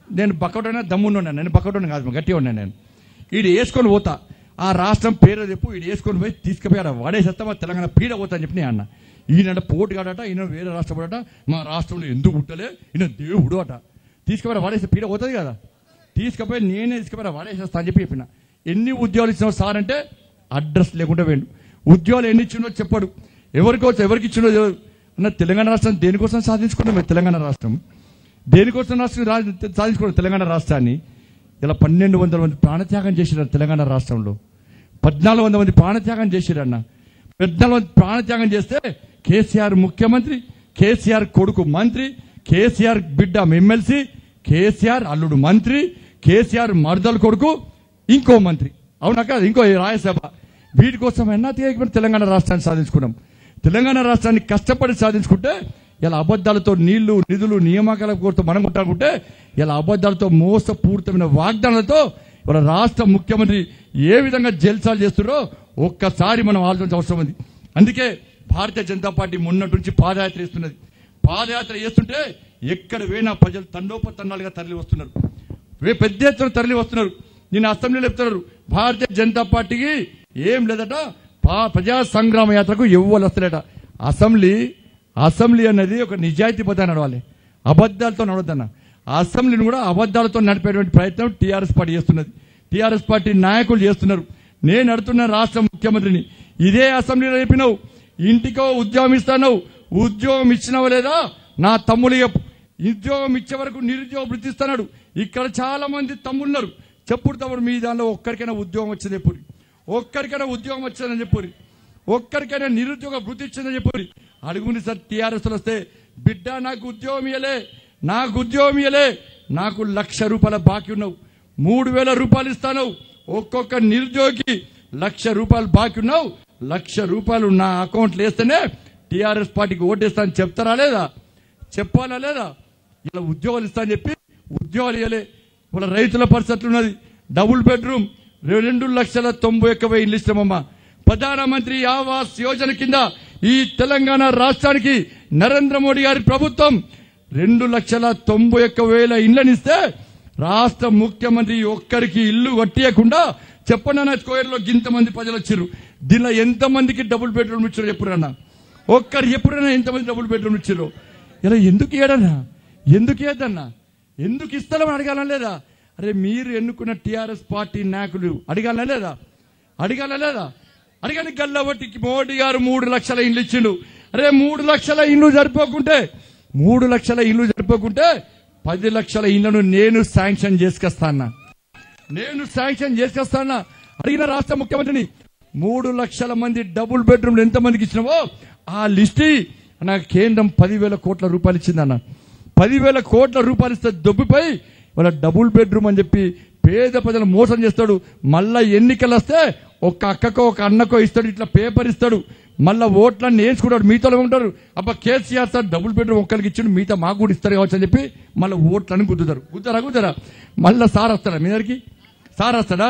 నేను బక్కటోనే దమ్మున్నాను నేను బక్కటోనే కాదు గట్టిగా ఉన్నాను నేను ఈడు వేసుకొని పోతా ఆ రాష్ట్రం పేరు చెప్పు ఈడు వేసుకొని పోయి తీసుకుపోయాడు వాడేసేస్తా మా తెలంగాణ పీడ పోతా అని చెప్పి నేను అన్న ఈయన పోటు కాడట ఈయన వేరే రాష్ట్రం పోడట మా రాష్ట్రంలో ఎందుకు పుట్టలే ఈయన దేవుడు అట తీసుకుపోయి వాడేస్తే పీడ పోతుంది కదా తీసుకుపోయి నేనే తీసుకుపోయి వాడేసేస్తా అని చెప్పి చెప్పిన ఎన్ని ఉద్యోగాలు ఇచ్చినావు సార్ అంటే అడ్రస్ లేకుండా వేయండు ఉద్యోగాలు ఎన్ని ఇచ్చిండో చెప్పాడు ఎవరికోసం ఎవరికి ఇచ్చిండో తెలియదు. అన్న తెలంగాణ రాష్ట్రం దేనికోసం సాధించుకున్నాం మేము తెలంగాణ రాష్ట్రం దేనికోసం రాష్ట్రం రా- సాధించుకున్నాం తెలంగాణ రాష్ట్రాన్ని ఇలా పన్నెండు వందల మంది ప్రాణత్యాగం చేసినారు తెలంగాణ రాష్ట్రంలో పద్నాలుగు వందల మంది ప్రాణత్యాగం చేసిరన్న పద్నాలుగు మంది ప్రాణత్యాగం చేస్తే కేసీఆర్ ముఖ్యమంత్రి కేసీఆర్ కొడుకు మంత్రి కేసీఆర్ బిడ్డ ఎమ్మెల్సీ కేసీఆర్ అల్లుడు మంత్రి కేసీఆర్ మర్దల కొడుకు ఇంకో మంత్రి అవునా కాదు ఇంకో రాయసభ వీటి కోసం ఎన్నా తీయకపోతే తెలంగాణ రాష్ట్రాన్ని సాధించుకున్నాం తెలంగాణ రాష్ట్రాన్ని కష్టపడి సాధించుకుంటే ఇలా అబద్ధాలతో నీళ్లు నిధులు నియామకాల కోరుతూ మనం కొట్టాలనుకుంటే ఇలా అబద్ధాలతో మోసపూరితమైన వాగ్దానాలతో ఇవాళ రాష్ట్ర ముఖ్యమంత్రి ఏ విధంగా జల్సాలు చేస్తున్నారో ఒక్కసారి మనం ఆలోచించ అవసరం ఉంది అందుకే భారతీయ జనతా పార్టీ మొన్నటి నుంచి పాదయాత్ర చేస్తున్నది పాదయాత్ర చేస్తుంటే ఎక్కడ పోయినా ప్రజలు తండోపతండాలుగా తరలి వస్తున్నారు వే- పెద్ద ఎత్తున తరలి వస్తున్నారు నేను అసెంబ్లీలో చెప్తున్నారు భారతీయ జనతా పార్టీకి ఏం లేదట పా- ప్రజా సంగ్రామ యాత్రకు ఎవ్వరు వస్తలేట అసెంబ్లీ అసెంబ్లీ అనేది ఒక నిజాయితీ పద్ధతి నడవాలి అబద్ధాలతో నడవద్దన్న అసెంబ్లీని కూడా అబద్ధాలతో నడిపేటువంటి ప్రయత్నం టీఆర్ఎస్ పార్టీ చేస్తున్నది టీఆర్ఎస్ పార్టీ నాయకులు చేస్తున్నారు నేను అడుగుతున్న రాష్ట్ర ముఖ్యమంత్రిని ఇదే అసెంబ్లీలో చెప్పినావు ఇంటికో ఉద్యోగం ఇస్తాను ఉద్యోగం ఇచ్చినావా లేదా నా తమ్ముడు చెప్పు ఉద్యోగం ఇచ్చే వరకు నిరుద్యోగ వృత్తి ఇస్తున్నాడు ఇక్కడ చాలా మంది తమ్ముళ్ళున్నారు చెప్పుడు తమ్ముడు మీ దానిలో ఒక్కరికైనా ఉద్యోగం వచ్చింది చెప్పురి ఒక్కరికైనా ఉద్యోగం వచ్చిందని చెప్పురి ఒక్కరికైనా నిరుద్యోగ వృత్తి ఇచ్చిందని చెప్పురి అడుగుని సార్ టీఆర్ఎస్ వస్తే బిడ్డ నాకు ఉద్యోగం ఇయ్యలే నాకు ఉద్యోగం ఇయ్యలే నాకు లక్ష రూపాయల బాకీ ఉన్నావు మూడు వేల రూపాయలు ఇస్తాను ఒక్కొక్క నిరుద్యోగికి లక్ష రూపాయలు బాకీ ఉన్నావు లక్ష రూపాయలు నా అకౌంట్లో వేస్తేనే టీఆర్ఎస్ పార్టీకి ఓటేస్తానని చెప్తారా లేదా చెప్పాలా లేదా ఇలా ఉద్యోగాలు ఇస్తా అని చెప్పి ఉద్యోగాలు ఇవ్వలే వాళ్ళ రైతుల పరిస్థితి ఉన్నది డబుల్ బెడ్రూమ్ రెండు లక్షల తొంభై ఒక్క వెయ్యి ఇల్లు ఇస్తామమ్మా ప్రధానమంత్రి ఆవాస్ యోజన కింద ఈ తెలంగాణ రాష్ట్రానికి నరేంద్ర మోడీ గారి ప్రభుత్వం రెండు లక్షల తొంభై ఒక్క వేల ఇళ్లనిస్తే రాష్ట్ర ముఖ్యమంత్రి ఒక్కరికి ఇల్లు కట్టియకుండా చెప్పండి కోయర్లో ఇంతమంది ప్రజలు వచ్చారు దీనిలో ఎంతమందికి డబుల్ బెడ్రూమ్ ఇచ్చారు ఎప్పుడన్నా ఒక్కరు ఎప్పుడైనా ఎంతమంది డబుల్ బెడ్రూమ్ ఇచ్చారు ఇలా ఎందుకు ఇయ్యడన్నా ఎందుకు ఇయ్యద్దన్నా ఎందుకు ఇస్తారని అడగాల లేదా అరే మీరు ఎన్నుకున్న టిఆర్ఎస్ పార్టీ నాయకులు అడగాల లేదా అడగాల లేదా అడగని గల్లబట్టికి మోడీ గారు మూడు లక్షల ఇండ్లు ఇచ్చిండు అరే మూడు లక్షల ఇండ్లు సరిపోకుంటే మూడు లక్షల ఇండ్లు సరిపోకుంటే పది లక్షల ఇండ్లను నేను శాంక్షన్ చేసుకొస్తానా నేను శాంక్షన్ చేసుకొస్తానా అడిగిన రాష్ట్ర ముఖ్యమంత్రిని మూడు లక్షల మంది డబుల్ బెడ్రూమ్లు ఎంతమందికి ఇచ్చినావో ఆ లిస్ట్ ఇయ్యి. నాకు కేంద్రం పదివేల కోట్ల రూపాయలు ఇచ్చిందన్న పదివేల కోట్ల రూపాయలు ఇస్తే దొబ్బిపోయి వాళ్ళ డబుల్ బెడ్రూమ్ అని చెప్పి పేద ప్రజలు మోసం చేస్తాడు మళ్ళా ఎన్నికలు వస్తే ఒక అక్కకో ఒక అన్నకో ఇస్తాడు ఇట్లా పేపర్ ఇస్తాడు మళ్ళా ఓట్లన్నీ వేసుకుంటాడు మీతో ఉంటారు అబ్బా కేసీఆర్ సార్ డబుల్ బెడ్రూమ్ ఒక్కరికి ఇచ్చిండు మిగతా మాకు కూడా ఇస్తారు కావచ్చు అని చెప్పి మళ్ళీ ఓట్లని గుద్దుతారు గుద్దారా గుద్దారా మళ్ళా సార్ వస్తాడా మీ దగ్గరికి సార్ వస్తాడా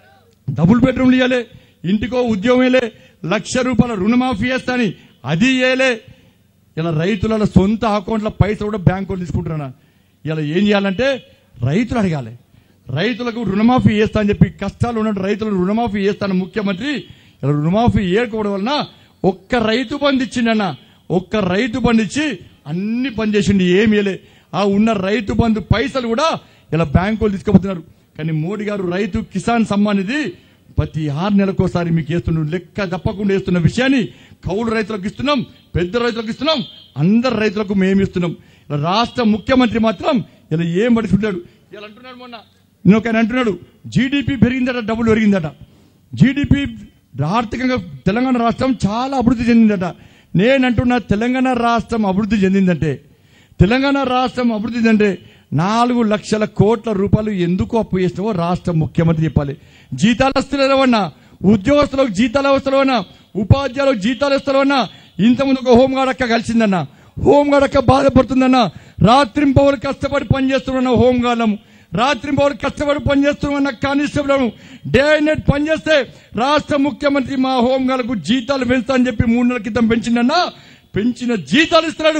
డబుల్ బెడ్రూమ్లు ఇవ్వలే ఇంటికో ఉద్యోగం ఇవ్వలే లక్ష రూపాయల రుణమాఫీ చేస్తాని అది ఇవ్వలే ఇలా రైతుల సొంత అకౌంట్ల పైసలు కూడా బ్యాంకు తీసుకుంటున్నా ఇలా ఏం చేయాలంటే రైతులు అడగాలి రైతులకు రుణమాఫీ చేస్తా అని చెప్పి కష్టాలు ఉన్న రైతులకు రుణమాఫీ చేస్తాను ముఖ్యమంత్రి ఇలా రుణమాఫీ ఏరుకోవడం వలన ఒక్క రైతు బంధు ఇచ్చిండన్న ఒక్క రైతు బంధు ఇచ్చి అన్ని పని చేసిండు ఏమి ఇవ్వలే ఆ ఉన్న రైతు బంధు పైసలు కూడా ఇలా బ్యాంకులు తీసుకుపోతున్నారు కానీ మోడీ గారు రైతు కిసాన్ సమ్మాన్ ఇది ప్రతి ఆరు నెలకోసారి మీకు వేస్తున్నాం లెక్క తప్పకుండా వేస్తున్న విషయాన్ని కౌలు రైతులకు ఇస్తున్నాం పెద్ద రైతులకు ఇస్తున్నాం అందరు రైతులకు మేము ఇస్తున్నాం ఇలా రాష్ట్ర ముఖ్యమంత్రి మాత్రం ఇలా ఏం పడుచుంటాడు ఇలా అంటున్నాడు మొన్న ఇంకొక ఆయన అంటున్నాడు జీడిపి పెరిగిందట డబ్బులు పెరిగిందట జీడిపి ఆర్థికంగా తెలంగాణ రాష్ట్రం చాలా అభివృద్ధి చెందిందట నేను అంటున్నా తెలంగాణ రాష్ట్రం అభివృద్ధి చెందిందంటే తెలంగాణ రాష్ట్రం అభివృద్ధి అంటే నాలుగు లక్షల కోట్ల రూపాయలు ఎందుకు అప్పు చేసినావో రాష్ట్ర ముఖ్యమంత్రి చెప్పాలి జీతాలు వస్తలేవన్నా ఉద్యోగస్తులకు జీతాలు వస్తలేవన్నా ఉపాధ్యాయులకు జీతాలు వస్తలేవన్నా ఇంతకుముందు ఒక హోంగార్డ్ అక్క కలిసిందన్న హోంగార్డ్ అక్క బాధపడుతుందన్న రాత్రింపవలు కష్టపడి పనిచేస్తున్న హోంగార్డము రాత్రింపవలు కష్టపడి పనిచేస్తున్న కానిస్టేబుల్ డే అండ్ నైట్ పనిచేస్తే రాష్ట్ర ముఖ్యమంత్రి మా హోంగార్డుకు జీతాలు పెంచుతా అని చెప్పి మూడు నెలల క్రితం పెంచిందన్నా పెంచిన జీతాలు ఇస్తున్నాడు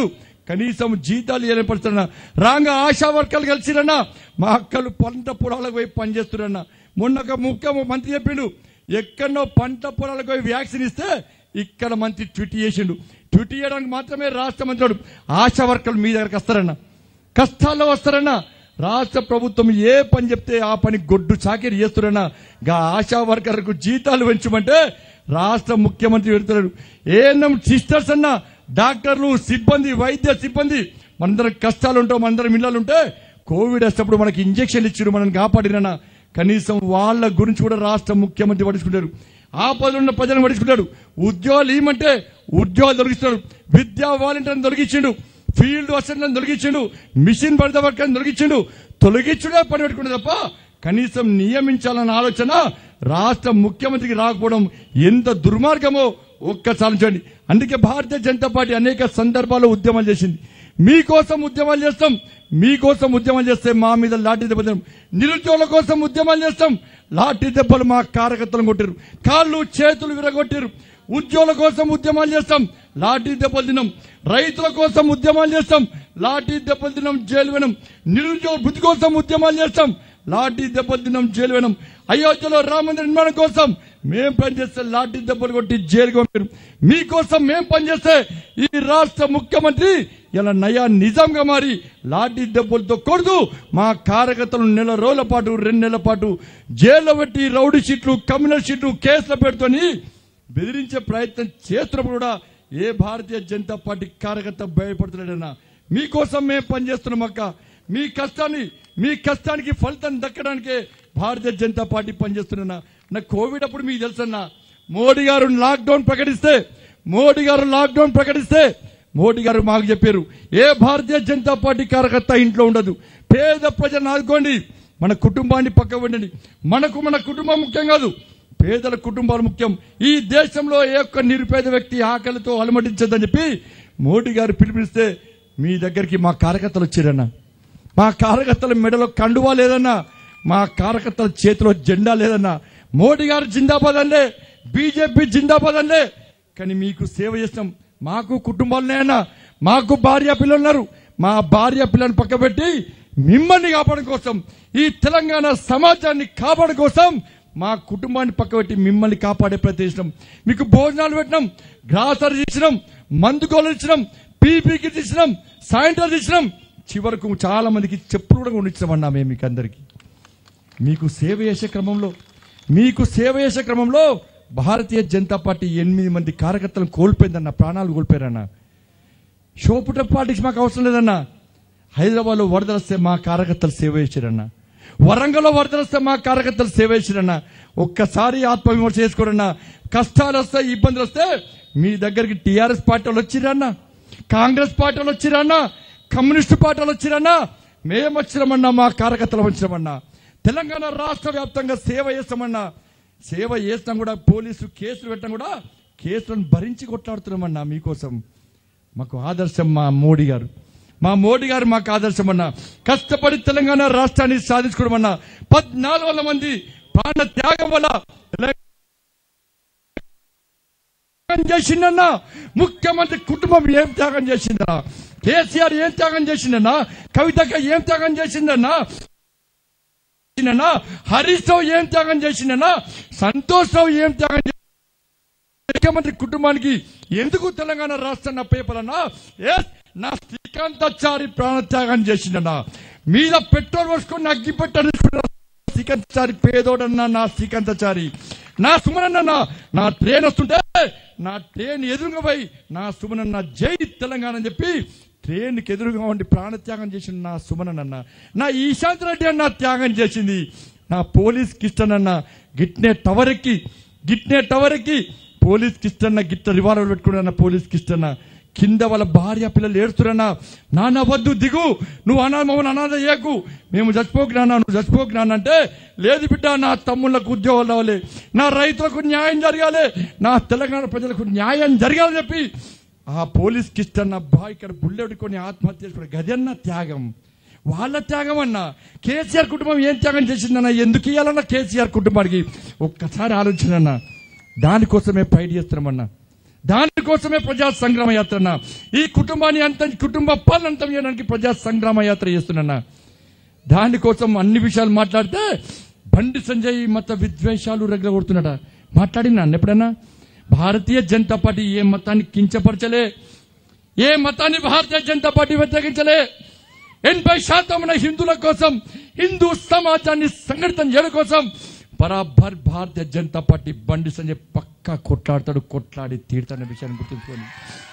కనీసం జీతాలు ఇవ్వలేని పరిస్థితున్నా రాగా ఆశా వర్కర్లు కలిసిరన్నా మా అక్కలు పంట పొలాలకు పోయి పనిచేస్తున్నా మొన్న ఒక ముఖ్య మంత్రి చెప్పిండు ఎక్కడో పంట పొలాలకు పోయి వ్యాక్సిన్ ఇస్తే ఇక్కడ మంత్రి ట్విట్ చేసిండు ట్విట్ చేయడానికి మాత్రమే రాష్ట్ర మంత్రుడు ఆశా వర్కర్లు మీ దగ్గరకు వస్తారన్నా కష్టాల్లో వస్తారన్నా రాష్ట్ర ప్రభుత్వం ఏ పని చెప్తే ఆ పని గొడ్డు చాకిరి చేస్తున్నా గా ఆశా వర్కర్లకు జీతాలు పెంచమంటే రాష్ట్ర ముఖ్యమంత్రి పెడుతున్నాడు ఏఎన్ఎం సిస్టర్స్ అన్న డాక్టర్లు సిబ్బంది వైద్య సిబ్బంది మనందరం కష్టాలు ఉంటాం మనందరం ఇళ్ళలు ఉంటే కోవిడ్ వచ్చినప్పుడు మనకి ఇంజక్షన్ ఇచ్చారు మనల్ని కాపాడిరన్నా కనీసం వాళ్ళ గురించి కూడా రాష్ట్ర ముఖ్యమంత్రి పట్టించుకుంటారు ఆపదలు ఉన్న ప్రజలను పట్టించుకుంటాడు ఉద్యోగాలు ఇవ్వమంటే ఉద్యోగాలు దొరికిస్తాడు విద్యా వాలంటీర్ని దొరికించిండు ఫీల్డ్ అసిస్టెంట్లను తొలగించిండు మిషన్ పడితే వర్కర్ని తొలగించిండు తొలగించుడే పని పెట్టుకుంటే తప్ప కనీసం నియమించాలన్న ఆలోచన రాష్ట్ర ముఖ్యమంత్రికి రాకపోవడం ఎంత దుర్మార్గమో ఒక్కసారి చూడండి అందుకే భారతీయ జనతా పార్టీ అనేక సందర్భాల్లో ఉద్యమాలు చేసింది మీకోసం ఉద్యమాలు చేస్తాం మీకోసం ఉద్యమాలు చేస్తే మా మీద లాఠీ దెబ్బలు నిరుద్యోగుల కోసం ఉద్యమాలు చేస్తాం లాఠీ దెబ్బలు మా కార్యకర్తలను కొట్టారు కాళ్ళు చేతులు విరగొట్టారు ఉద్యోగుల కోసం ఉద్యమాలు చేస్తాం లాఠీ దెబ్బలు తినం రైతుల కోసం ఉద్యమాలు చేస్తాం లాఠీ దెబ్బలు తినం జైలు వినం నిరుద్యోగ బుద్ధి కోసం ఉద్యమాలు చేస్తాం లాఠీ దెబ్బలు తినం జైలు వినం అయోధ్యలో రామ మందిర నిర్మాణం కోసం మేం పనిచేస్తే లాఠీ దెబ్బలు కొట్టి జైలుకి పంపారు మీకోసం మేం పనిచేస్తే ఈ రాష్ట్ర ముఖ్యమంత్రి ఇలా నయా నిజంగా మారి లాఠీ దెబ్బలతో కొడుతూ మా కార్యకర్తలు నెల రోజుల పాటు రెండు నెలల పాటు జైల్లో పెట్టి రౌడీ షీట్లు కమ్యూనల్ షీట్లు కేసులు పెడుతోని బెదిరించే ప్రయత్నం చేస్తున్నప్పుడు కూడా ఏ భారతీయ జనతా పార్టీ కార్యకర్త భయపడుతున్నాడన్నా మీకోసం మేము పనిచేస్తున్నాం అక్క మీ కష్టాన్ని మీ కష్టానికి ఫలితం దక్కడానికే భారతీయ జనతా పార్టీ పనిచేస్తున్నా నా కోవిడ్ అప్పుడు మీకు తెలుసన్నా మోడీ గారు లాక్డౌన్ ప్రకటిస్తే మోడీ గారు లాక్డౌన్ ప్రకటిస్తే మోడీ గారు మాకు చెప్పారు ఏ భారతీయ జనతా పార్టీ కార్యకర్త ఇంట్లో ఉండదు పేద ప్రజలను ఆదుకోండి మన కుటుంబాన్ని పక్క పెట్టండి మనకు మన కుటుంబం ముఖ్యం కాదు పేదల కుటుంబాలు ముఖ్యం ఈ దేశంలో ఏ ఒక్క నిరుపేద వ్యక్తి ఆకలితో అలమటించదని చెప్పి మోడీ గారు పిలుపునిస్తే మీ దగ్గరికి మా కార్యకర్తలు వచ్చారన్న మా కార్యకర్తల మెడలో కండువా లేదన్నా మా కార్యకర్తల చేతిలో జెండా లేదన్నా మోడీ గారు జిందాబాద్ అండే బీజేపీ జిందాబాద్ అండే కానీ మీకు సేవ చేస్తాం మాకు కుటుంబాలు ఉన్నాయన్నా మాకు భార్య పిల్లలు ఉన్నారు మా భార్య పిల్లని పక్కబెట్టి మిమ్మల్ని కాపాడడం కోసం ఈ తెలంగాణ సమాజాన్ని కాపాడడం కోసం మా కుటుంబాన్ని పక్కబెట్టి మిమ్మల్ని కాపాడే ప్రయత్నించడం మీకు భోజనాలు పెట్టినాం గ్రాసరీ ఇచ్చినాం మందు గోళలు ఇచ్చినాం పీపీకి ఇచ్చినాం సాయంత్రం ఇచ్చినాం చివరకు చాలా మందికి చెప్పులు కూడా కొనిచ్చినామన్నా మేము మీకు అందరికీ మీకు సేవ చేసే క్రమంలో మీకు సేవ చేసే క్రమంలో భారతీయ జనతా పార్టీ ఎనిమిది మంది కార్యకర్తలను కోల్పోయిందన్న ప్రాణాలు కోల్పోయారన్న షోపుట పార్టీకి మాకు అవసరం లేదన్న హైదరాబాద్లో వరదలు వస్తే మా కార్యకర్తలు సేవ చేశారన్న వరంగల్లో వరదలు వస్తే మా కార్యకర్తలు సేవ చేశారన్న ఒక్కసారి ఆత్మవిమర్శ చేసుకోరన్న కష్టాలు వస్తాయి ఇబ్బందులు వస్తే మీ దగ్గరికి టీఆర్ఎస్ పార్టీ వాళ్ళు వచ్చిరన్న కాంగ్రెస్ పార్టీ వాళ్ళు వచ్చిరన్న కమ్యూనిస్టు పార్టీ వాళ్ళు వచ్చిరన్న మేము వచ్చినామన్నా మా కార్యకర్తలు వచ్చినామన్నా తెలంగాణ రాష్ట్ర వ్యాప్తంగా సేవ చేస్తామన్నా సేవ చేస్తాం కూడా పోలీసు కేసులు పెట్టడం కూడా కేసులను భరించి కొట్లాడుతున్నామన్నా మీకోసం మాకు ఆదర్శం మా మోడీ గారు మా మోడీ గారు మాకు ఆదర్శం అన్న కష్టపడి తెలంగాణ రాష్ట్రాన్ని సాధించుకోవడమన్నా పద్నాలుగు వందల మంది ప్రాణ త్యాగం వల్ల తెలంగాణ త్యాగం చేసిందన్నా ముఖ్యమంత్రి కుటుంబం ఏం త్యాగం చేసిందన్నా కేసీఆర్ ఏం త్యాగం చేసిందన్నా కవితక్క ఏం త్యాగం చేసిందన్నా చేసిందన్నా హరీష్ రావు ఏం త్యాగం చేసిందన్నా సంతోష్ రావు ఏం త్యాగం చేసిందన్నా? ముఖ్యమంత్రి కుటుంబానికి ఎందుకు తెలంగాణ రాష్ట్రాన్ని అప్పయ్యపలన్నా ఎస్ నా శ్రీకాంతాచారి ప్రాణత్యాగం చేసిందన్నా మీద పెట్రోల్ పోసుకొని అగ్గి పెట్టని శ్రీకాంతాచారి పేదోడన్నా నా శ్రీకాంతాచారి నా సుమనన్న నా ట్రైన్ వస్తుంటే నా ట్రైన్ ఎదురుగా పోయి నా సుమనన్న జై తెలంగాణ అని చెప్పి ట్రైన్కి ఎదురుగా ఉండి ప్రాణత్యాగం చేసిన నా సుమనన్న నా ఈశాంత్ రెడ్డి అన్న త్యాగం చేసింది నా పోలీస్ కిష్టన్ అన్న గిట్నే టవర్ ఎక్కి గిట్నే టవర్ ఎక్కి పోలీస్ కిష్టన్న గిట్ట రివాల్వర్ పెట్టుకున్న పోలీస్ కిష్టన్న కింద వాళ్ళ భార్య పిల్లలు ఏడుస్తున్నా నాన్న వద్దు దిగు నువ్వు అనాథ మమ్మల్ని అనాథ చేయకు మేము చచ్చిపోకు నాన్న నువ్వు చచ్చిపోకు నాన్న అంటే లేదు బిడ్డ నా తమ్ముళ్ళకు ఉద్యోగాలు రావాలి నా రైతులకు న్యాయం జరగాలి నా తెలంగాణ ప్రజలకు న్యాయం జరగాలని చెప్పి ఆ పోలీస్ కిష్టన్న బా ఇక్కడ బుల్లెడుకొని ఆత్మహత్య చేసుకున్న గదన్న త్యాగం వాళ్ళ త్యాగం అన్న కేసీఆర్ కుటుంబం ఏం త్యాగం చేసిందన్న ఎందుకు ఇవ్వాలన్న కేసీఆర్ కుటుంబానికి ఒక్కసారి ఆలోచన అన్న దానికోసమే ఫైట్ చేస్తున్నామన్నా దానికోసమే ప్రజా సంగ్రామ యాత్ర అన్న ఈ కుటుంబాన్ని అంత కుటుంబ పాలన అంతం చేయడానికి ప్రజా సంగ్రామ యాత్ర చేస్తున్నా దానికోసం అన్ని విషయాలు మాట్లాడితే బండి సంజయ్ మత విద్వేషాలు రెగలగొడుతున్నాడ మాట్లాడినా ఎప్పుడన్నా భారతీయ జనతా పార్టీ ఏ మతాన్ని కించపరచలే ఏ మతాన్ని భారతీయ జనతా పార్టీ వ్యతిరేకించలే ఎనభై శాతం ఉన్న హిందువుల కోసం హిందూ సమాజాన్ని సంఘటితం చేయడం కోసం బరాబర్ భారతీయ జనతా పార్టీ బండి సంజయ్ పక్కా కొట్లాడతాడు కొట్లాడి తీరుతాడన్న విషయాన్ని గుర్తుంచుకోండి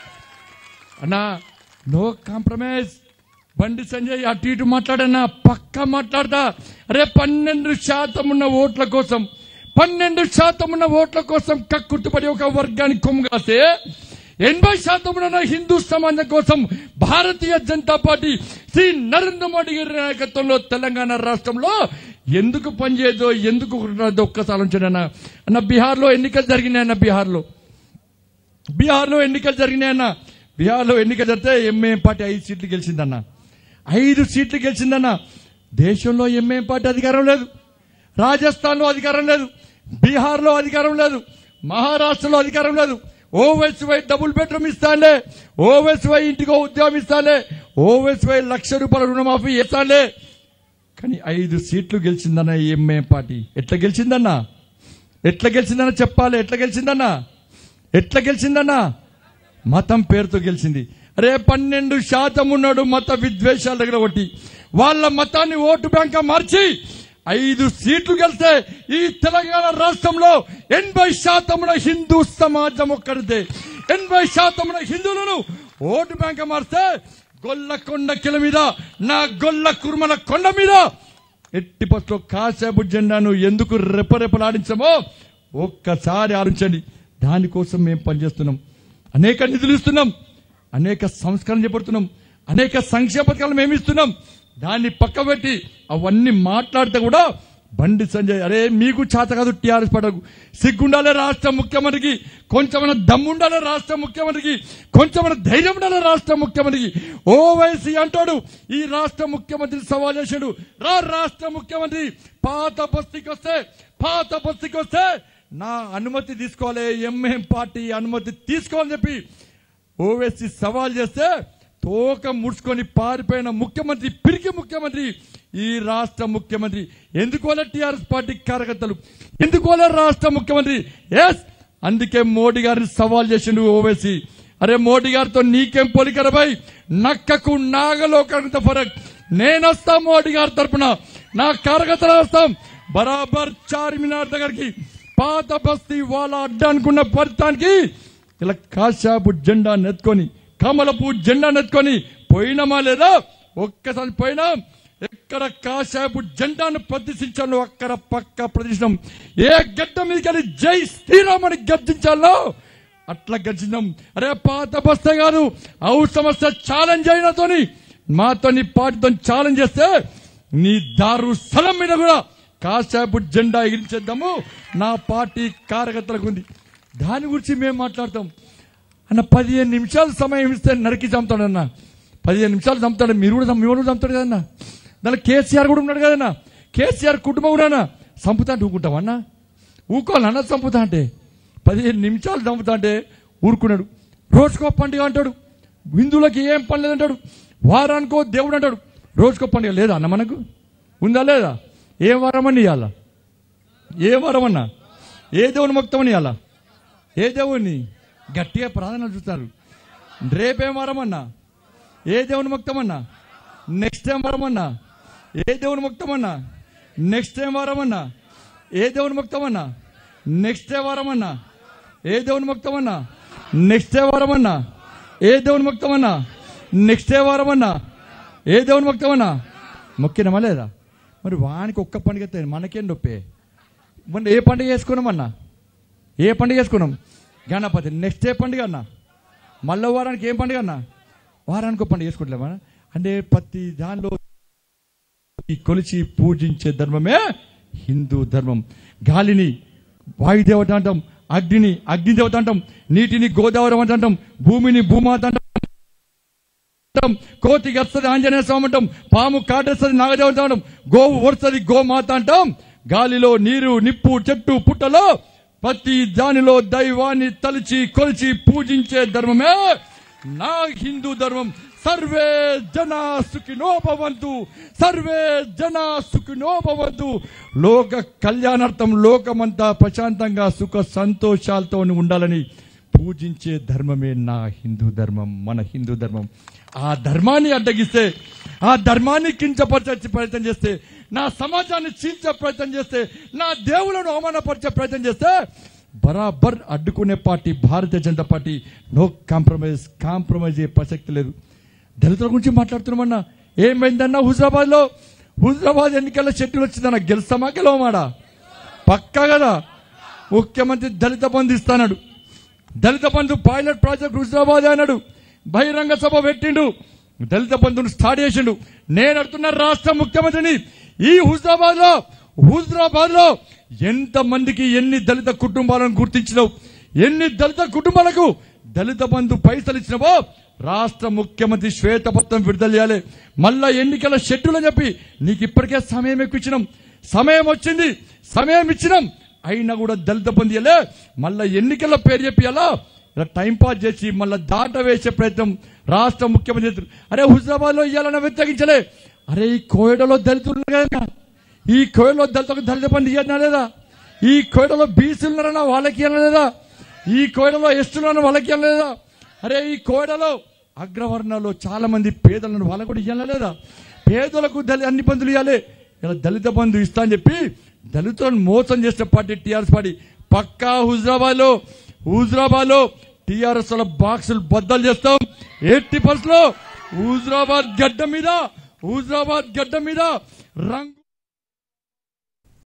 అన్నా నో కాంప్రమైజ్ బండి సంజయ్ అటు ఇటు మాట్లాడన్నా పక్క మాట్లాడతా అరే పన్నెండు శాతం ఉన్న ఓట్ల కోసం పన్నెండు శాతం ఉన్న ఓట్ల కోసం కక్కుట్టుపడి ఒక వర్గానికి కొమ్ముగాస్తే ఎనభై శాతం ఉన్న హిందూ సమాజం కోసం భారతీయ జనతా పార్టీ శ్రీ నరేంద్ర మోడీ గారి నాయకత్వంలో తెలంగాణ రాష్ట్రంలో ఎందుకు పనిచేయదో ఎందుకు ఉన్నదో ఒక్కసారి ఆలోచించండి అన్న అన్న బీహార్లో ఎన్నికలు జరిగినాయన్న బీహార్లో బీహార్లో ఎన్నికలు జరిగినాయన్న బీహార్లో ఎన్నికలు జరిగితే ఎంఏఎం పార్టీ ఐదు సీట్లు గెలిచిందన్న ఐదు సీట్లు గెలిచిందన్న దేశంలో ఎంఏఎం పార్టీ అధికారం లేదు రాజస్థాన్లో అధికారం లేదు బీహార్లో అధికారం లేదు మహారాష్ట్రలో అధికారం లేదు ఓవైసీవై డబుల్ బెడ్రూమ్ ఇస్తానులే ఓవైసీవై ఇంటికో ఉద్యోగం ఇస్తానులే ఓవైసీవై లక్ష రూపాయల రుణమాఫీ ఇస్తానులే కానీ ఐదు సీట్లు గెలిచిందన్న ఎంఏ పార్టీ ఎట్లా గెలిచిందన్నా ఎట్లా గెలిచిందన్న చెప్పాలి ఎట్లా గెలిచిందన్నా ఎట్లా గెలిచిందన్నా మతం పేరుతో గెలిచింది అరే పన్నెండు శాతం ఉన్నాడు మత విద్వేషాల దగ్గర ఒకటి వాళ్ళ మతాన్ని ఓటు బ్యాంక్ మార్చి ఐదు సీట్లు గెలిస్తే ఈ తెలంగాణ రాష్ట్రంలో ఎనభై శాతమున హిందూ సమాజం ఒక్కడిదే ఎనభై శాతమున హిందువులను ఓటు బ్యాంక్ మారిస్తే గొల్ల కొండ కిల మీద నా గొల్ల కుర్మల కొండ మీద ఎట్టి పట్లో కాసేపు జెండాను ఎందుకు రెపరెపలాడించమో ఒక్కసారి ఆలోచించండి దానికోసం మేము పనిచేస్తున్నాం అనేక నిధులు ఇస్తున్నాం అనేక సంస్కరణ చేపడుతున్నాం అనేక సంక్షేమ పథకాలు మేము ఇస్తున్నాం దాన్ని పక్క పెట్టి అవన్నీ మాట్లాడితే కూడా బండి సంజయ్ అరే మీకు చేత కాదు టీఆర్ఎస్ పడకు సిగ్గుండాలే రాష్ట్ర ముఖ్యమంత్రికి కొంచెమైనా దమ్ముండాలే రాష్ట్ర ముఖ్యమంత్రికి కొంచెమైనా ధైర్యం ఉండాలి రాష్ట్ర ముఖ్యమంత్రికి ఓవైసీ అంటాడు ఈ రాష్ట్ర ముఖ్యమంత్రి సవాల్ చేశాడు రా రాష్ట్ర ముఖ్యమంత్రి పాత బస్తీకి వస్తే పాత బస్తీకి వస్తే నా అనుమతి తీసుకోవాలి ఎంఎం పార్టీ అనుమతి తీసుకోవాలని చెప్పి ఓవైసీ సవాల్ చేస్తే తోక ముడుచుకొని పారిపోయిన ముఖ్యమంత్రి పిరికి ముఖ్యమంత్రి ఈ రాష్ట్ర ముఖ్యమంత్రి ఎందుకోలే టిఆర్ఎస్ పార్టీ కార్యకర్తలు ఎందుకోలే రాష్ట్ర ముఖ్యమంత్రి ఎస్ అందుకే మోడీ గారిని సవాల్ చేసిండు ఓవైసీ అరే మోడీ గారితో నీకేం పోలికరబాయ్ నక్కకు నాగలోకానికి ఫరక్ నేనొస్తా మోడీ గారి తరపున నా కార్యకర్తలు వస్తాం బరాబర్ చార్మినార్ దగ్గరికి పాత బస్తీ వాళ్ళ అడ్డానుకున్న ఫలితానికి ఇలా కాశాపు జెండా నెత్తుకొని కమలపు జెండా నెత్తుకొని పోయినామా లేదా ఒక్కసారి పోయినాం ఎక్కడ కాశాపు జెండాను ప్రదర్శించాలో అక్కడ పక్క ప్రదర్శనం ఏ గడ్డ మీదకి జై శ్రీరామ్ అని గర్జించాలో అట్లా గర్జించాం అరే పాత బస్తే కాదు అవసరం వస్తే ఛాలెంజ్ అయినతోని మాతోని పాటితో ఛాలెంజ్ చేస్తే నీ దారు స్థలం మీద కూడా కాశాపు జెండా ఎగిరించేద్దాము నా పార్టీ కార్యకర్తలకు ఉంది దాని గురించి మేము మాట్లాడతాం అన్న పదిహేను నిమిషాలు సమయం ఇస్తే నరికి చంపుతాడన్న పదిహేను నిమిషాలు చంపుతాడు మీరు కూడా చంపు- మీరు కూడా చంపుతాడు కదన్నా దానిలో కేసీఆర్ కూడా ఉన్నాడు కదన్నా కేసీఆర్ కుటుంబం కూడా చంపుతా అంటే ఊరుకుంటామన్నా ఊకోవాలన్నా చంపుతా అంటే పదిహేను నిమిషాలు చంపుతా అంటే ఊరుకున్నాడు రోజుకో పండుగ అంటాడు హిందువులకి ఏం పని లేదంటాడు వారానికో దేవుడు అంటాడు రోజుకో పండుగ లేదా అన్న మనకు ఉందా లేదా ఏ వారం అని ఇవ్వాలా ఏ వారం అన్నా ఏ దేవుని మొక్తమని ఇవ్వాలా ఏ దేవుణ్ణి గట్టిగా ప్రార్థనలు చూస్తారు రేపేం వారం అన్నా ఏ దేవుని మొక్తమన్నా నెక్స్ట్ టైం వారం అన్నా ఏ దేవుని మొక్తమన్నా నెక్స్ట్ టైం వారం అన్నా ఏ దేవుని మొక్తమన్నా నెక్స్ట్ డే వారం అన్నా ఏ దేవుని మొక్తమన్నా నెక్స్ట్ డే వారం అన్నా ఏ దేవుని మొక్తమన్నా నెక్స్ట్ డే వారం అన్నా ఏ దేవుని మొక్తమన్నా మొక్కినమా లేదా మరి వానికి ఒక్క పండుగ తె- మనకేం నొప్పే మొన్న ఏ పండుగ చేసుకున్నామన్నా ఏ పండుగ చేసుకున్నాం గణపతి నెక్స్ట్ ఏ పండుగ అన్నా మళ్ళీ వారానికి ఏం పండుగ అన్నా వారానికి ఒక పండుగ చేసుకుంటలేమా అంటే ప్రతి దానిలో ఈ కొలిచి పూజించే ధర్మమే హిందూ ధర్మం గాలిని వాయుదేవత అంటాం అగ్నిని అగ్నిదేవత అంటాం నీటిని గోదావరి అంటాం భూమిని భూమాత అంటాం అంటాం కోతి గస్తది ఆంజనేయ స్వామి అంటాం పాము కాటేస్తుంది నాగదేవత అంటాం గోవు వరుసది గోమాత అంటాం గాలిలో నీరు నిప్పు చెట్టు పుట్టలో ప్రతి దానిలో దైవాన్ని తలిచి కొలిచి పూజించే ధర్మమే నా హిందూ ధర్మం సర్వే జన సుఖినో భవంతు సర్వే జన సుఖినో భవంతు లోక కళ్యాణార్థం లోకమంతా ప్రశాంతంగా సుఖ సంతోషాలతో ఉండాలని పూజించే ధర్మమే నా హిందూ ధర్మం మన హిందూ ధర్మం ఆ ధర్మాన్ని అడ్డగిస్తే ఆ ధర్మాన్ని కించపరిచే ప్రయత్నం చేస్తే నా సమాజాన్ని చీల్చే ప్రయత్నం చేస్తే నా దేవులను అవమానపరిచే ప్రయత్నం చేస్తే బరాబర్ అడ్డుకునే party Bharatiya Janata party no compromise compromise అయ్యే ప్రసక్తి లేదు దళితుల గురించి మాట్లాడుతున్నామన్నా ఏమైందన్నా హుజరాబాద్ లో హుజరాబాద్ ఎన్నికల్లో షెడ్యూల్ వచ్చిందన్న గెలుస్తామా గెలవమాడా పక్కా కదా ముఖ్యమంత్రి దళిత బంధు ఇస్తాడు దళిత బంధు పైలట్ ప్రాజెక్ట్ హుజరాబాద్ అన్నాడు బహిరంగ సభ పెట్టిండు దళిత బంధును స్టార్ట్ చేసిండు నేను అడుగుతున్న రాష్ట్ర ముఖ్యమంత్రిని ఈ హుజరాబాద్ లో హుజరాబాద్ లో ఎంత మందికి ఎన్ని దళిత కుటుంబాలను గుర్తించినావు ఎన్ని దళిత కుటుంబాలకు దళిత బంధు పైసలు ఇచ్చినవో రాష్ట్ర ముఖ్యమంత్రి శ్వేతపత్రం విడుదల చేయాలి మళ్ళా ఎన్నికల షెడ్యూల్ అని చెప్పి నీకు ఇప్పటికే సమయం ఎక్కువ ఇచ్చినాం సమయం వచ్చింది సమయం ఇచ్చినాం అయినా కూడా దళిత బంధు ఇయ్యలే మళ్ళా ఎన్నికల పేరు చెప్పి ఎలా ఇలా టైం పాస్ చేసి మళ్ళా దాట వేసే ప్రయత్నం రాష్ట్ర ముఖ్యమంత్రి చేస్తున్నారు. అరే హుజరాబాద్ లో ఇవ్వాలని వ్యతిరేకించలే అరే ఈ కోయడలో దళితులు ఉన్నారు కదా ఈ కోయడలో దళితులకు దళిత బంధు ఇవ్వనా లేదా ఈ కోయడలో బీసీలు ఉన్నారన్నా వాళ్ళకి ఇవ్వనా లేదా ఈ కోయడలో ఎస్టులు ఉన్న వాళ్ళకి ఇవ్వనా లేదా అరే ఈ కోయడలో అగ్రవర్ణాల్లో చాలా మంది పేదలను వాళ్ళకు కూడా ఇవ్వాలా లేదా పేదలకు దళి అన్ని బంధులు ఇవ్వాలి ఇలా దళిత బంధు ఇస్తా అని చెప్పి దళితులను మోసం చేసిన పార్టీ టీఆర్ఎస్ పార్టీ పక్కా హుజరాబాద్ లో హుజరాబాద్ లో టీఆర్ఎస్ వాళ్ళ బాక్సులు బద్దలు చేస్తాం ఎయిటీ పర్సెంట్ లో హుజరాబాద్ గడ్డ మీద హుజరాబాద్ గడ్డ మీద రంగు